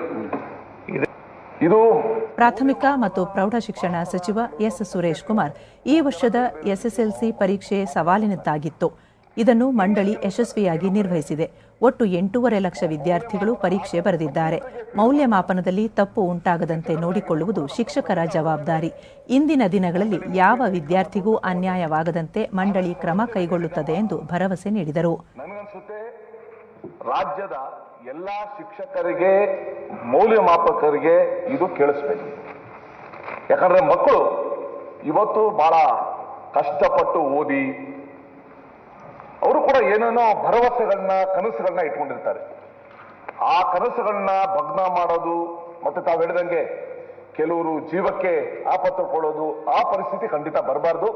ಇದು ಪ್ರಾಥಮಿಕ ಮತ್ತು ಪ್ರೌಢಶಿಕ್ಷಣ ಸಚಿವ ಎಸ್ ಸುರೇಶ್ ಕುಮಾರ್ ಈ ವರ್ಷದ ಎಸ್ಎಸ್ಎಲ್ಸಿ ಪರೀಕ್ಷೆ ಸವಾಲಿನದ್ದಾಗಿತ್ತು ಇದನ್ನು ಮಂಡಳಿ ಯಶಸ್ವಿಯಾಗಿ ನಿರ್ವಹಿಸಿದೆ ಒಟ್ಟು ಎಂಟೂವರೆ ಲಕ್ಷ ವಿದ್ಯಾರ್ಥಿಗಳು ಪರೀಕ್ಷೆ ಬರೆದಿದ್ದಾರೆ ಮೌಲ್ಯಮಾಪನದಲ್ಲಿ ತಪ್ಪು ಉಂಟಾಗದಂತೆ ನೋಡಿಕೊಳ್ಳುವುದು ಶಿಕ್ಷಕರ ಜವಾಬ್ದಾರಿ ಇಂದಿನ ದಿನಗಳಲ್ಲಿ ಯಾವ ವಿದ್ಯಾರ್ಥಿಗೂ ಅನ್ಯಾಯವಾಗದಂತೆ ಮಂಡಳಿ ಕ್ರಮ ಕೈಗೊಳ್ಳುತ್ತದೆ ಎಂದು ಭರವಸೆ ನೀಡಿದರು ನನಗನ್ಸುತ್ತೆ ರಾಜ್ಯದ ಎಲ್ಲಾ ಶಿಕ್ಷಕರಿಗೆ ಮೌಲ್ಯಮಾಪಕರಿಗೆ ಇದು ಕೇಳಿಸ್ಬೇಕು ಯಾಕಂದ್ರೆ ಮಕ್ಕಳು ಇವತ್ತು ಬಹಳ ಕಷ್ಟಪಟ್ಟು ಓದಿ ಅವರು ಕೂಡ ಏನೇನೋ ಭರವಸೆಗಳನ್ನ ಕನಸುಗಳನ್ನ ಇಟ್ಕೊಂಡಿರ್ತಾರೆ ಆ ಕನಸುಗಳನ್ನ ಭಗ್ನ ಮಾಡೋದು ಮತ್ತೆ ತಾವು ಹೇಳಿದಂಗೆ ಕೆಲವರು ಜೀವಕ್ಕೆ ಆಪತ್ತು ಕೊಡೋದು ಆ ಪರಿಸ್ಥಿತಿ ಖಂಡಿತ ಬರಬಾರ್ದು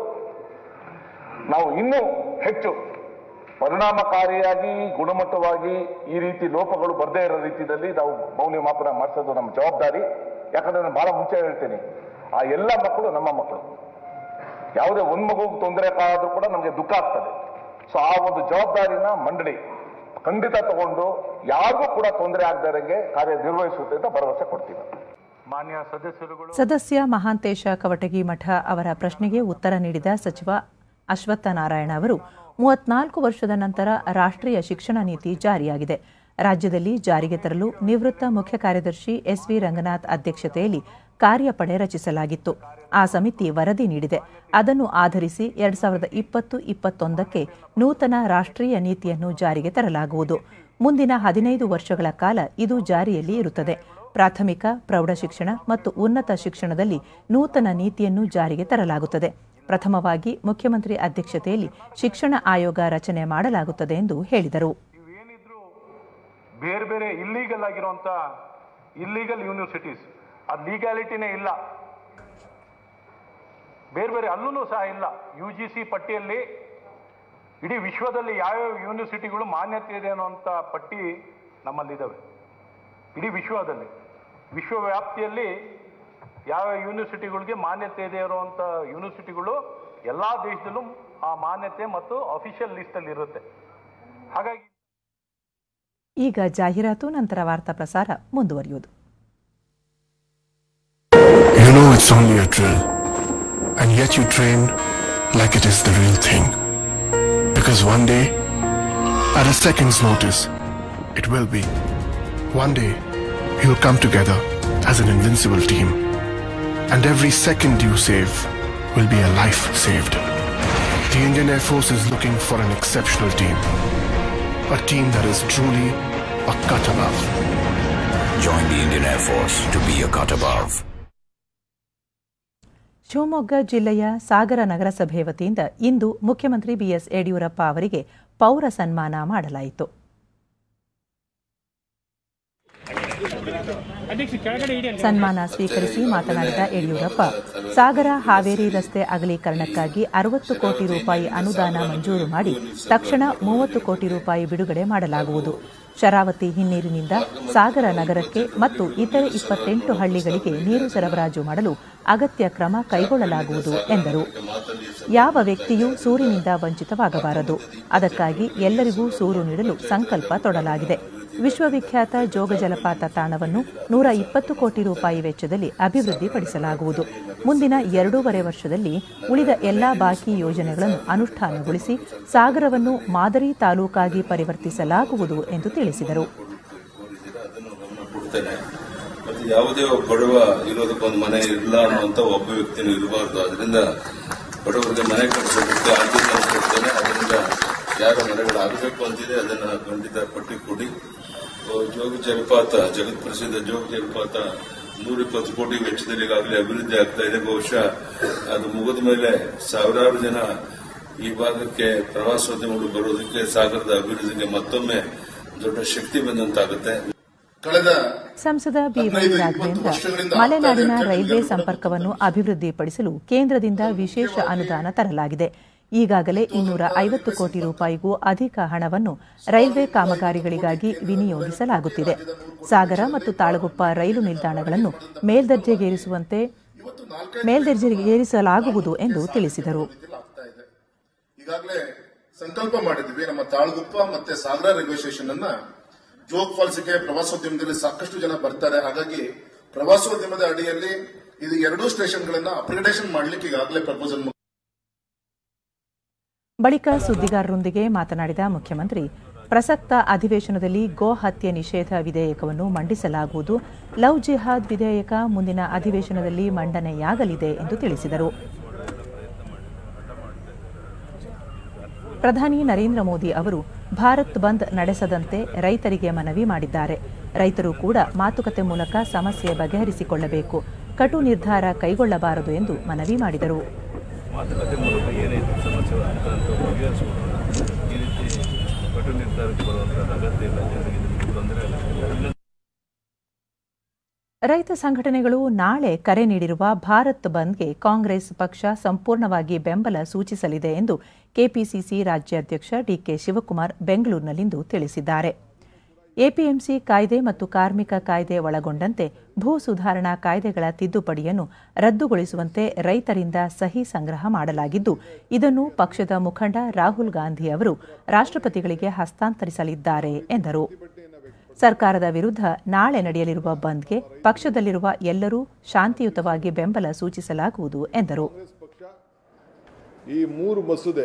ನಾವು ಇನ್ನೂ ಹೆಚ್ಚು ಪರಿಣಾಮಕಾರಿಯಾಗಿ ಗುಣಮಟ್ಟವಾಗಿ ಈ ರೀತಿ ಲೋಪಗಳು ಬರದೇ ಇರೋ ರೀತಿಯಲ್ಲಿ ನಾವು ಮೌಲ್ಯಮಾಪನ ಮಾಡಿಸೋದು ನಮ್ಮ ಜವಾಬ್ದಾರಿ ಯಾಕಂದ್ರೆ ನಾನು ಬಹಳ ಮುಂಚೆ ಹೇಳ್ತೀನಿ ಆ ಎಲ್ಲ ಮಕ್ಕಳು ನಮ್ಮ ಮಕ್ಕಳು ಯಾವುದೇ ಒಂದು ಮಗುಗೆ ತೊಂದರೆ ಆದ್ರೂ ಕೂಡ ನಮಗೆ ದುಃಖ ಆಗ್ತದೆ ಸೊ ಆ ಒಂದು ಜವಾಬ್ದಾರಿನ ಮಂಡಳಿ ಖಂಡಿತ ತಗೊಂಡು ಯಾರಿಗೂ ಕೂಡ ತೊಂದರೆ ಆಗದಂಗೆ ಕಾರ್ಯನಿರ್ವಹಿಸುತ್ತೆ ಅಂತ ಭರವಸೆ ಕೊಡ್ತೀವಿ ಮಾನ್ಯ ಸದಸ್ಯರುಗಳು ಸದಸ್ಯ ಮಹಾಂತೇಶ ಕವಟಗಿ ಮಠ ಅವರ ಪ್ರಶ್ನೆಗೆ ಉತ್ತರ ನೀಡಿದ ಸಚಿವ ಅಶ್ವತ್ಥ ನಾರಾಯಣ ಅವರು ಮೂವತ್ನಾಲ್ಕು ವರ್ಷದ ನಂತರ ರಾಷ್ಟ್ರೀಯ ಶಿಕ್ಷಣ ನೀತಿ ಜಾರಿಯಾಗಿದೆ ರಾಜ್ಯದಲ್ಲಿ ಜಾರಿಗೆ ತರಲು ನಿವೃತ್ತ ಮುಖ್ಯ ಕಾರ್ಯದರ್ಶಿ ಎಸ್ವಿ ರಂಗನಾಥ್ ಅಧ್ಯಕ್ಷತೆಯಲ್ಲಿ ಕಾರ್ಯಪಡೆ ರಚಿಸಲಾಗಿತ್ತು ಆ ಸಮಿತಿ ವರದಿ ನೀಡಿದೆ ಅದನ್ನು ಆಧರಿಸಿ ಎರಡ್ ಸಾವಿರದ ಇಪ್ಪತ್ತು ಇಪ್ಪತ್ತೊಂದಕ್ಕೆ ನೂತನ ರಾಷ್ಟ್ರೀಯ ನೀತಿಯನ್ನು ಜಾರಿಗೆ ತರಲಾಗುವುದು ಮುಂದಿನ ಹದಿನೈದು ವರ್ಷಗಳ ಕಾಲ ಇದು ಜಾರಿಯಲ್ಲಿ ಇರುತ್ತದೆ ಪ್ರಾಥಮಿಕ ಪ್ರೌಢಶಿಕ್ಷಣ ಮತ್ತು ಉನ್ನತ ಶಿಕ್ಷಣದಲ್ಲಿ ನೂತನ ನೀತಿಯನ್ನು ಜಾರಿಗೆ ತರಲಾಗುತ್ತದೆ ಪ್ರಥಮವಾಗಿ ಮುಖ್ಯಮಂತ್ರಿ ಅಧ್ಯಕ್ಷತೆಯಲ್ಲಿ ಶಿಕ್ಷಣ ಆಯೋಗ ರಚನೆ ಮಾಡಲಾಗುತ್ತದೆ ಎಂದು ಹೇಳಿದರು ಬೇರೆ ಬೇರೆ ಇಲ್ಲೀಗಲ್ ಆಗಿರುವಂತ ಇಲ್ಲೀಗಲ್ ಯೂನಿವರ್ಸಿಟೀಸ್ ಆ ಲೀಗಾಲಿಟಿನೇ ಇಲ್ಲ ಬೇರೆ ಬೇರೆ ಅಲ್ಲೂ ಸಹ ಇಲ್ಲ ಯು ಜಿ ಸಿ ಪಟ್ಟಿಯಲ್ಲಿ ಇಡೀ ವಿಶ್ವದಲ್ಲಿ ಯಾವ್ಯಾವ ಯೂನಿವರ್ಸಿಟಿಗಳು ಮಾನ್ಯತೆ ಇದೆ ಅನ್ನುವಂಥ ಪಟ್ಟಿ ನಮ್ಮಲ್ಲಿದ್ದಾವೆ ಇಡೀ ವಿಶ್ವದಲ್ಲಿ ವಿಶ್ವವ್ಯಾಪ್ತಿಯಲ್ಲಿ ಯಾವ ಯೂನಿವರ್ಸಿಟಿಗಳಿಗೆ ಮಾನ್ಯತೆ ಇದೆ ಇರುವಂಥ ಯೂನಿವರ್ಸಿಟಿಗಳು ಎಲ್ಲ ದೇಶದಲ್ಲೂ ಆ ಮಾನ್ಯತೆ ಮತ್ತು ಅಫಿಷಿಯಲ್ ಲಿಸ್ಟಲ್ಲಿ ಇರುತ್ತೆ ಹಾಗಾಗಿ ಈಗ ಜಾಹೀರಾತು ನಂತರ ವಾರ್ತಾ ಪ್ರಸಾರ ಮುಂದುವರಿಯುವುದು You know it's only a drill, and yet you train like it is the real thing. Because one day, at a second's notice, it will be. One day, you'll come together as an invincible team, and every second you save will be a life saved. The Indian Air Force is looking for an exceptional team, a team that is truly a cut above. Join the Indian Air Force to be a cut above. Shivamogga ಜಿಲ್ಲೆಯ ಸಾಗರ ನಗರಸಭೆ ವತಿಯಿಂದ ಇಂದು ಮುಖ್ಯಮಂತ್ರಿ BS Yediyurappa ಅವರಿಗೆ ಪೌರ ಸನ್ಮಾನ ಮಾಡಲಾಯಿತು ಸನ್ಮಾನ ಸ್ವೀಕರಿಸಿ ಮಾತನಾಡಿದ ಯಡಿಯೂರಪ್ಪ ಸಾಗರ ಹಾವೇರಿ ರಸ್ತೆ ಅಗಲೀಕರಣಕ್ಕಾಗಿ ಅರವತ್ತು ಕೋಟಿ ರೂಪಾಯಿ ಅನುದಾನ ಮಂಜೂರು ಮಾಡಿ ತಕ್ಷಣ ಮೂವತ್ತು ಕೋಟಿ ರೂಪಾಯಿ ಬಿಡುಗಡೆ ಮಾಡಲಾಗುವುದು ಶರಾವತಿ ಹಿನ್ನೀರಿನಿಂದ ಸಾಗರ ನಗರಕ್ಕೆ ಮತ್ತು ಇತರೆ ಇಪ್ಪತ್ತೆಂಟು ಹಳ್ಳಿಗಳಿಗೆ ನೀರು ಸರಬರಾಜು ಮಾಡಲು ಅಗತ್ಯ ಕ್ರಮ ಕೈಗೊಳ್ಳಲಾಗುವುದು ಎಂದರು ಯಾವ ವ್ಯಕ್ತಿಯೂ ಸೂರಿನಿಂದ ವಂಚಿತವಾಗಬಾರದು ಅದಕ್ಕಾಗಿ ಎಲ್ಲರಿಗೂ ಸೂರು ನೀಡಲು ಸಂಕಲ್ಪ ತೊಡಲಾಗಿದೆ ವಿಶ್ವವಿಖ್ಯಾತ ಜೋಗ ಜಲಪಾತ ತಾಣವನ್ನು ನೂರ ಇಪ್ಪತ್ತು ಕೋಟಿ ರೂಪಾಯಿ ವೆಚ್ಚದಲ್ಲಿ ಅಭಿವೃದ್ಧಿಪಡಿಸಲಾಗುವುದು ಮುಂದಿನ ಎರಡೂವರೆ ವರ್ಷದಲ್ಲಿ ಉಳಿದ ಎಲ್ಲಾ ಬಾಕಿ ಯೋಜನೆಗಳನ್ನು ಅನುಷ್ಠಾನಗೊಳಿಸಿ ಸಾಗರವನ್ನು ಮಾದರಿ ತಾಲೂಕಾಗಿ ಪರಿವರ್ತಿಸಲಾಗುವುದು ಎಂದು ತಿಳಿಸಿದರು ಕೊಡ್ತೇನೆ ಮತ್ತು ಯಾವುದೇ ಒಬ್ಬ ಬಡವ ಇರೋದಕ್ಕೊಂದು ಮನೆ ಇಲ್ಲ ಅನ್ನುವಂತ ಒಬ್ಬ ವ್ಯಕ್ತಿನೂ ಇರಬಾರ್ದು ಅದರಿಂದ ಬಡವರಿಗೆ ಮನೆ ಕಟ್ಟಿಸೋದಕ್ಕೆ ಆದ್ಯತೆ ಕೊಡ್ತೇನೆ ಅದರಿಂದ ಯಾರ ಮನೆಗಳಾಗಬೇಕು ಅಂತಿದೆ ಅದನ್ನ ಖಂಡಿತ ಪಟ್ಟಿ ಕೊಡಿ ಜೋಗ ಜಲಪಾತ ಜಗತ್ ಪ್ರಸಿದ್ಧ ಜೋಗ ಜಲಪಾತ ನೂರಿಪ್ಪತ್ತು ಕೋಟಿ ವೆಚ್ಚದಲ್ಲಿ ಈಗಾಗಲೇ ಅಭಿವೃದ್ಧಿ ಆಗ್ತಾ ಇದೆ ಬಹುಶಃ ಅದು ಮುಗಿದ ಮೇಲೆ ಸಾವಿರಾರು ಜನ ಈ ಭಾಗಕ್ಕೆ ಪ್ರವಾಸೋದ್ಯಮಗಳು ಬರೋದಕ್ಕೆ ಸಾಗರದ ಅಭಿವೃದ್ಧಿಗೆ ಮತ್ತೊಮ್ಮೆ ದೊಡ್ಡ ಶಕ್ತಿ ಬಂದಂತಾಗುತ್ತೆ ಕಳೆದ ಸಂಸದ ಬಿವೈ ರಾಘವೇಂದ್ರ ಮಲೆನಾಡಿನ ರೈಲ್ವೆ ಸಂಪರ್ಕವನ್ನು ಅಭಿವೃದ್ಧಿಪಡಿಸಲು ಕೇಂದ್ರದಿಂದ ವಿಶೇಷ ಅನುದಾನ ತರಲಾಗಿದೆ ಈಗಾಗಲೇ ಇನ್ನೂರ ಐವತ್ತು ಕೋಟಿ ರೂಪಾಯಿಗೂ ಅಧಿಕ ಹಣವನ್ನು ರೈಲ್ವೆ ಕಾಮಗಾರಿಗಳಿಗಾಗಿ ವಿನಿಯೋಗಿಸಲಾಗುತ್ತಿದೆ ಸಾಗರ ಮತ್ತು ತಾಳಗುಪ್ಪ ರೈಲು ನಿಲ್ದಾಣಗಳನ್ನು ಮೇಲ್ದರ್ಜೆಗೇರಿಸುವಂತೆ ಮೇಲ್ದರ್ಜೆಗೇರಿಸಲಾಗುವುದು ಎಂದು ತಿಳಿಸಿದರು ಈಗಾಗಲೇ ಸಂಕಲ್ಪ ಮಾಡಿದ್ವಿ ನಮ್ಮ ತಾಳಗುಪ್ಪ ಮತ್ತೆ ಸಾಗರ ರೈಲ್ವೆ ಸ್ಟೇಷನ್ ಅನ್ನ ಜೋಗ್ ಫಾಲ್ಸ್ಗೆ ಪ್ರವಾಸೋದ್ಯಮದಲ್ಲಿ ಸಾಕಷ್ಟು ಜನ ಬರ್ತಾರೆ ಹಾಗಾಗಿ ಪ್ರವಾಸೋದ್ಯಮದ ಅಡಿಯಲ್ಲಿ ಇದು ಎರಡೂ ಸ್ಟೇಷನ್ಗಳನ್ನ ಅಪ್ಗ್ರೇಡೇಷನ್ ಮಾಡಲಿಕ್ಕೆ ಈಗಾಗಲೇ ಪ್ರಪೋಸಲ್ ಬಳಿಕ ಸುದ್ದಿಗಾರರೊಂದಿಗೆ ಮಾತನಾಡಿದ ಮುಖ್ಯಮಂತ್ರಿ ಪ್ರಸಕ್ತ ಅಧಿವೇಶನದಲ್ಲಿ ಗೋ ಹತ್ಯೆ ನಿಷೇಧ ವಿಧೇಯಕವನ್ನು ಮಂಡಿಸಲಾಗುವುದು ಲವ್ ಜಿಹಾದ್ ವಿಧೇಯಕ ಮುಂದಿನ ಅಧಿವೇಶನದಲ್ಲಿ ಮಂಡನೆಯಾಗಲಿದೆ ಎಂದು ತಿಳಿಸಿದರು ಪ್ರಧಾನಿ ನರೇಂದ್ರ ಮೋದಿ ಅವರು ಭಾರತ್ ಬಂದ್ ನಡೆಸದಂತೆ ರೈತರಿಗೆ ಮನವಿ ಮಾಡಿದ್ದಾರೆ ರೈತರು ಕೂಡ ಮಾತುಕತೆ ಮೂಲಕ ಸಮಸ್ಯೆ ಬಗೆಹರಿಸಿಕೊಳ್ಳಬೇಕು ಕಟು ನಿರ್ಧಾರ ಕೈಗೊಳ್ಳಬಾರದು ಎಂದು ಮನವಿ ಮಾಡಿದರು ಮಾತುಕತೆ ಮೂಲಕ ಏನೈತೆ ಸಮಸ್ಯೆ ಅಂತ ಬಗೆಹರಿಸಿಕೊಳ್ಳೋಣ ಈ ರೀತಿ ಕಠಿಣ ನಿರ್ಧಾರಕ್ಕೆ ಬರುವಂತಹ ಅಗತ್ಯ ಇಲ್ಲ ಜನರಿಗೆ ಇದಕ್ಕೆ ತೊಂದರೆ ಇಲ್ಲ ರೈತ ಸಂಘಟನೆಗಳು ನಾಳೆ ಕರೆ ನೀಡಿರುವ ಭಾರತ್ ಬಂದ್ಗೆ ಕಾಂಗ್ರೆಸ್ ಪಕ್ಷ ಸಂಪೂರ್ಣವಾಗಿ ಬೆಂಬಲ ಸೂಚಿಸಲಿದೆ ಎಂದು ಕೆಪಿಸಿಸಿ ರಾಜ್ಯಾಧ್ಯಕ್ಷ ಡಿಕೆ ಶಿವಕುಮಾರ್ ಬೆಂಗಳೂರಿನಲ್ಲಿಂದು ತಿಳಿಸಿದ್ದಾರೆ ಎಪಿಎಂಸಿ ಕಾಯ್ದೆ ಮತ್ತು ಕಾರ್ಮಿಕ ಕಾಯ್ದೆ ಒಳಗೊಂಡಂತೆ ಭೂ ಸುಧಾರಣಾ ಕಾಯ್ದೆಗಳ ತಿದ್ದುಪಡಿಯನ್ನು ರದ್ದುಗೊಳಿಸುವಂತೆ ರೈತರಿಂದ ಸಹಿ ಸಂಗ್ರಹ ಮಾಡಲಾಗಿದ್ದು ಇದನ್ನು ಪಕ್ಷದ ಮುಖಂಡ ರಾಹುಲ್ ಗಾಂಧಿ ಅವರು ರಾಷ್ಟ್ರಪತಿಗಳಿಗೆ ಹಸ್ತಾಂತರಿಸಲಿದ್ದಾರೆ ಎಂದರು ಸರ್ಕಾರದ ವಿರುದ್ಧ ನಾಳೆ ನಡೆಯಲಿರುವ ಬಂದ್ಗೆ ಪಕ್ಷದಲ್ಲಿರುವ ಎಲ್ಲರೂ ಶಾಂತಿಯುತವಾಗಿ ಬೆಂಬಲ ಸೂಚಿಸಲಾಗುವುದು ಎಂದರು ಈ ಮೂರು ಮಸೂದೆ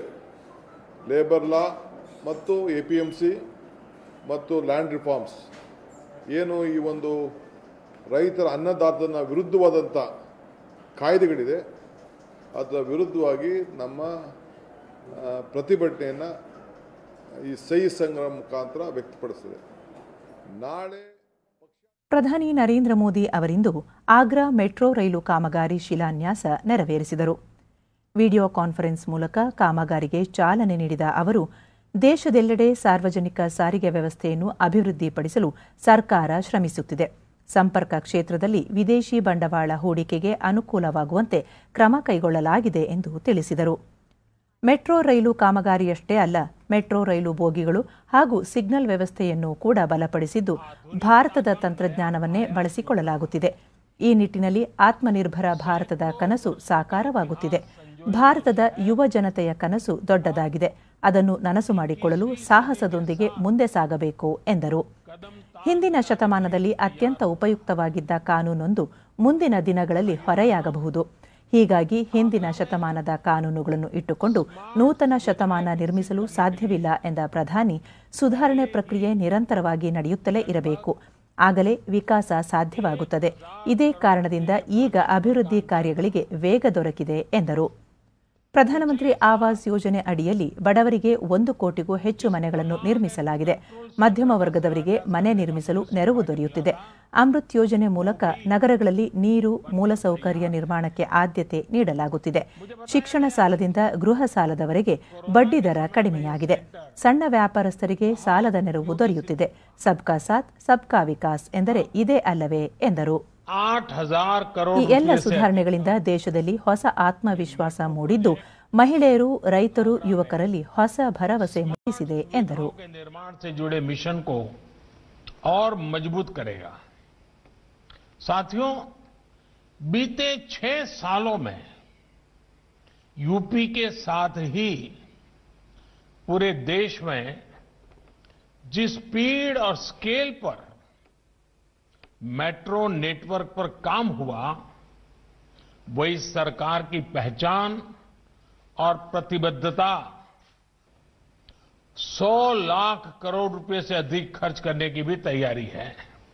ಲೇಬರ್ ಲಾ ಮತ್ತು ಎ ಪಿ ಎಮ್ ಸಿ ಮತ್ತು ಲ್ಯಾಂಡ್ ರಿಫಾರ್ಮ್ಸ್ ಏನು ಈ ಒಂದು ರೈತರ ಅನ್ನದಾತನ ವಿರುದ್ಧವಾದಂಥ ಕಾಯ್ದೆಗಳಿದೆ ಅದರ ವಿರುದ್ಧವಾಗಿ ನಮ್ಮ ಆ, ಪ್ರತಿಭಟನೆಯನ್ನು ಈ ಸಹಿ ಸಂಗ್ರಹ ಮುಖಾಂತರ ವ್ಯಕ್ತಪಡಿಸಿದೆ ನಾಳೆ ಪ್ರಧಾನಿ ನರೇಂದ್ರ ಮೋದಿ ಅವರಿಂದು ಆಗ್ರಾ ಮೆಟ್ರೋ ರೈಲು ಕಾಮಗಾರಿ ಶಿಲಾನ್ಯಾಸ ನೆರವೇರಿಸಿದರು ವಿಡಿಯೋ ಕಾನ್ಫರೆನ್ಸ್ ಮೂಲಕ ಕಾಮಗಾರಿಗೆ ಚಾಲನೆ ನೀಡಿದ ಅವರು ದೇಶದೆಲ್ಲೆಡೆ ಸಾರ್ವಜನಿಕ ಸಾರಿಗೆ ವ್ಯವಸ್ಥೆಯನ್ನು ಅಭಿವೃದ್ಧಿಪಡಿಸಲು ಸರ್ಕಾರ ಶ್ರಮಿಸುತ್ತಿದೆ ಸಂಪರ್ಕ ಕ್ಷೇತ್ರದಲ್ಲಿ ವಿದೇಶಿ ಬಂಡವಾಳ ಹೂಡಿಕೆಗೆ ಅನುಕೂಲವಾಗುವಂತೆ ಕ್ರಮ ಕೈಗೊಳ್ಳಲಾಗಿದೆ ಎಂದು ತಿಳಿಸಿದರು ಮೆಟ್ರೋ ರೈಲು ಕಾಮಗಾರಿಯಷ್ಟೇ ಅಲ್ಲ ಮೆಟ್ರೋ ರೈಲು ಬೋಗಿಗಳು ಹಾಗೂ ಸಿಗ್ನಲ್ ವ್ಯವಸ್ಥೆಯನ್ನು ಕೂಡ ಬಲಪಡಿಸಿದ್ದು ಭಾರತದ ತಂತ್ರಜ್ಞಾನವನ್ನೇ ಬಳಸಿಕೊಳ್ಳಲಾಗುತ್ತಿದೆ ಈ ನಿಟ್ಟಿನಲ್ಲಿ ಆತ್ಮನಿರ್ಭರ ಭಾರತದ ಕನಸು ಸಾಕಾರವಾಗುತ್ತಿದೆ ಭಾರತದ ಯುವ ಜನತೆಯ ಕನಸು ದೊಡ್ಡದಾಗಿದೆ ಅದನ್ನು ನನಸು ಮಾಡಿಕೊಳ್ಳಲು ಸಾಹಸದೊಂದಿಗೆ ಮುಂದೆ ಸಾಗಬೇಕು ಎಂದರು ಹಿಂದಿನ ಶತಮಾನದಲ್ಲಿ ಅತ್ಯಂತ ಉಪಯುಕ್ತವಾಗಿದ್ದ ಕಾನೂನೊಂದು ಮುಂದಿನ ದಿನಗಳಲ್ಲಿ ಹೊರೆಯಾಗಬಹುದು ಹೀಗಾಗಿ ಹಿಂದಿನ ಶತಮಾನದ ಕಾನೂನುಗಳನ್ನು ಇಟ್ಟುಕೊಂಡು ನೂತನ ಶತಮಾನ ನಿರ್ಮಿಸಲು ಸಾಧ್ಯವಿಲ್ಲ ಎಂದ ಪ್ರಧಾನಿ ಸುಧಾರಣೆ ಪ್ರಕ್ರಿಯೆ ನಿರಂತರವಾಗಿ ನಡೆಯುತ್ತಲೇ ಇರಬೇಕು ಆಗಲೇ ವಿಕಾಸ ಸಾಧ್ಯವಾಗುತ್ತದೆ ಇದೇ ಕಾರಣದಿಂದ ಈಗ ಅಭಿವೃದ್ಧಿ ಕಾರ್ಯಗಳಿಗೆ ವೇಗ ದೊರಕಿದೆ ಎಂದರು ಪ್ರಧಾನಮಂತ್ರಿ ಆವಾಸ್ ಯೋಜನೆ ಅಡಿಯಲ್ಲಿ ಬಡವರಿಗೆ ಒಂದು ಕೋಟಿಗೂ ಹೆಚ್ಚು ಮನೆಗಳನ್ನು ನಿರ್ಮಿಸಲಾಗಿದೆ ಮಧ್ಯಮ ವರ್ಗದವರಿಗೆ ಮನೆ ನಿರ್ಮಿಸಲು ನೆರವು ದೊರೆಯುತ್ತಿದೆ ಅಮೃತ್ ಯೋಜನೆ ಮೂಲಕ ನಗರಗಳಲ್ಲಿ ನೀರು ಮೂಲಸೌಕರ್ಯ ನಿರ್ಮಾಣಕ್ಕೆ ಆದ್ಯತೆ ನೀಡಲಾಗುತ್ತಿದೆ ಶಿಕ್ಷಣ ಸಾಲದಿಂದ ಗೃಹ ಸಾಲದವರೆಗೆ ಬಡ್ಡಿ ದರ ಕಡಿಮೆಯಾಗಿದೆ ಸಣ್ಣ ವ್ಯಾಪಾರಸ್ಥರಿಗೆ ಸಾಲದ ನೆರವು ದೊರೆಯುತ್ತಿದೆ ಸಬ್ಕಾ ಸಾಥ್ ಸಬ್ಕಾ ವಿಕಾಸ್ ಎಂದರೆ ಇದೇ ಅಲ್ಲವೇ ಎಂದರು आठ हजार करोड़ ಈ ಎಲ್ಲ रुपये से ಸುಧಾರಣೆಗಳಿಂದ ದೇಶದಲ್ಲಿ ಹೊಸ ಆತ್ಮವಿಶ್ವಾಸ ಮೂಡಿದ್ದು ಮಹಿಳೆಯರು ರೈತರು ಯುವಕರಲ್ಲಿ ಹೊಸ ಭರವಸೆ ಮೂಡಿಸಿದೆ ಎಂದರು के निर्माण से जुड़े मिशन को और मजबूत करेगा साथियों बीते छह सालों में यूपी के साथ ही पूरे देश में जिस स्पीड और स्केल पर मेट्रो नेटवर्क पर काम हुआ वो इस सरकार की पहचान और प्रतिबद्धता 100 लाख करोड़ रुपए से अधिक खर्च करने की भी तैयारी है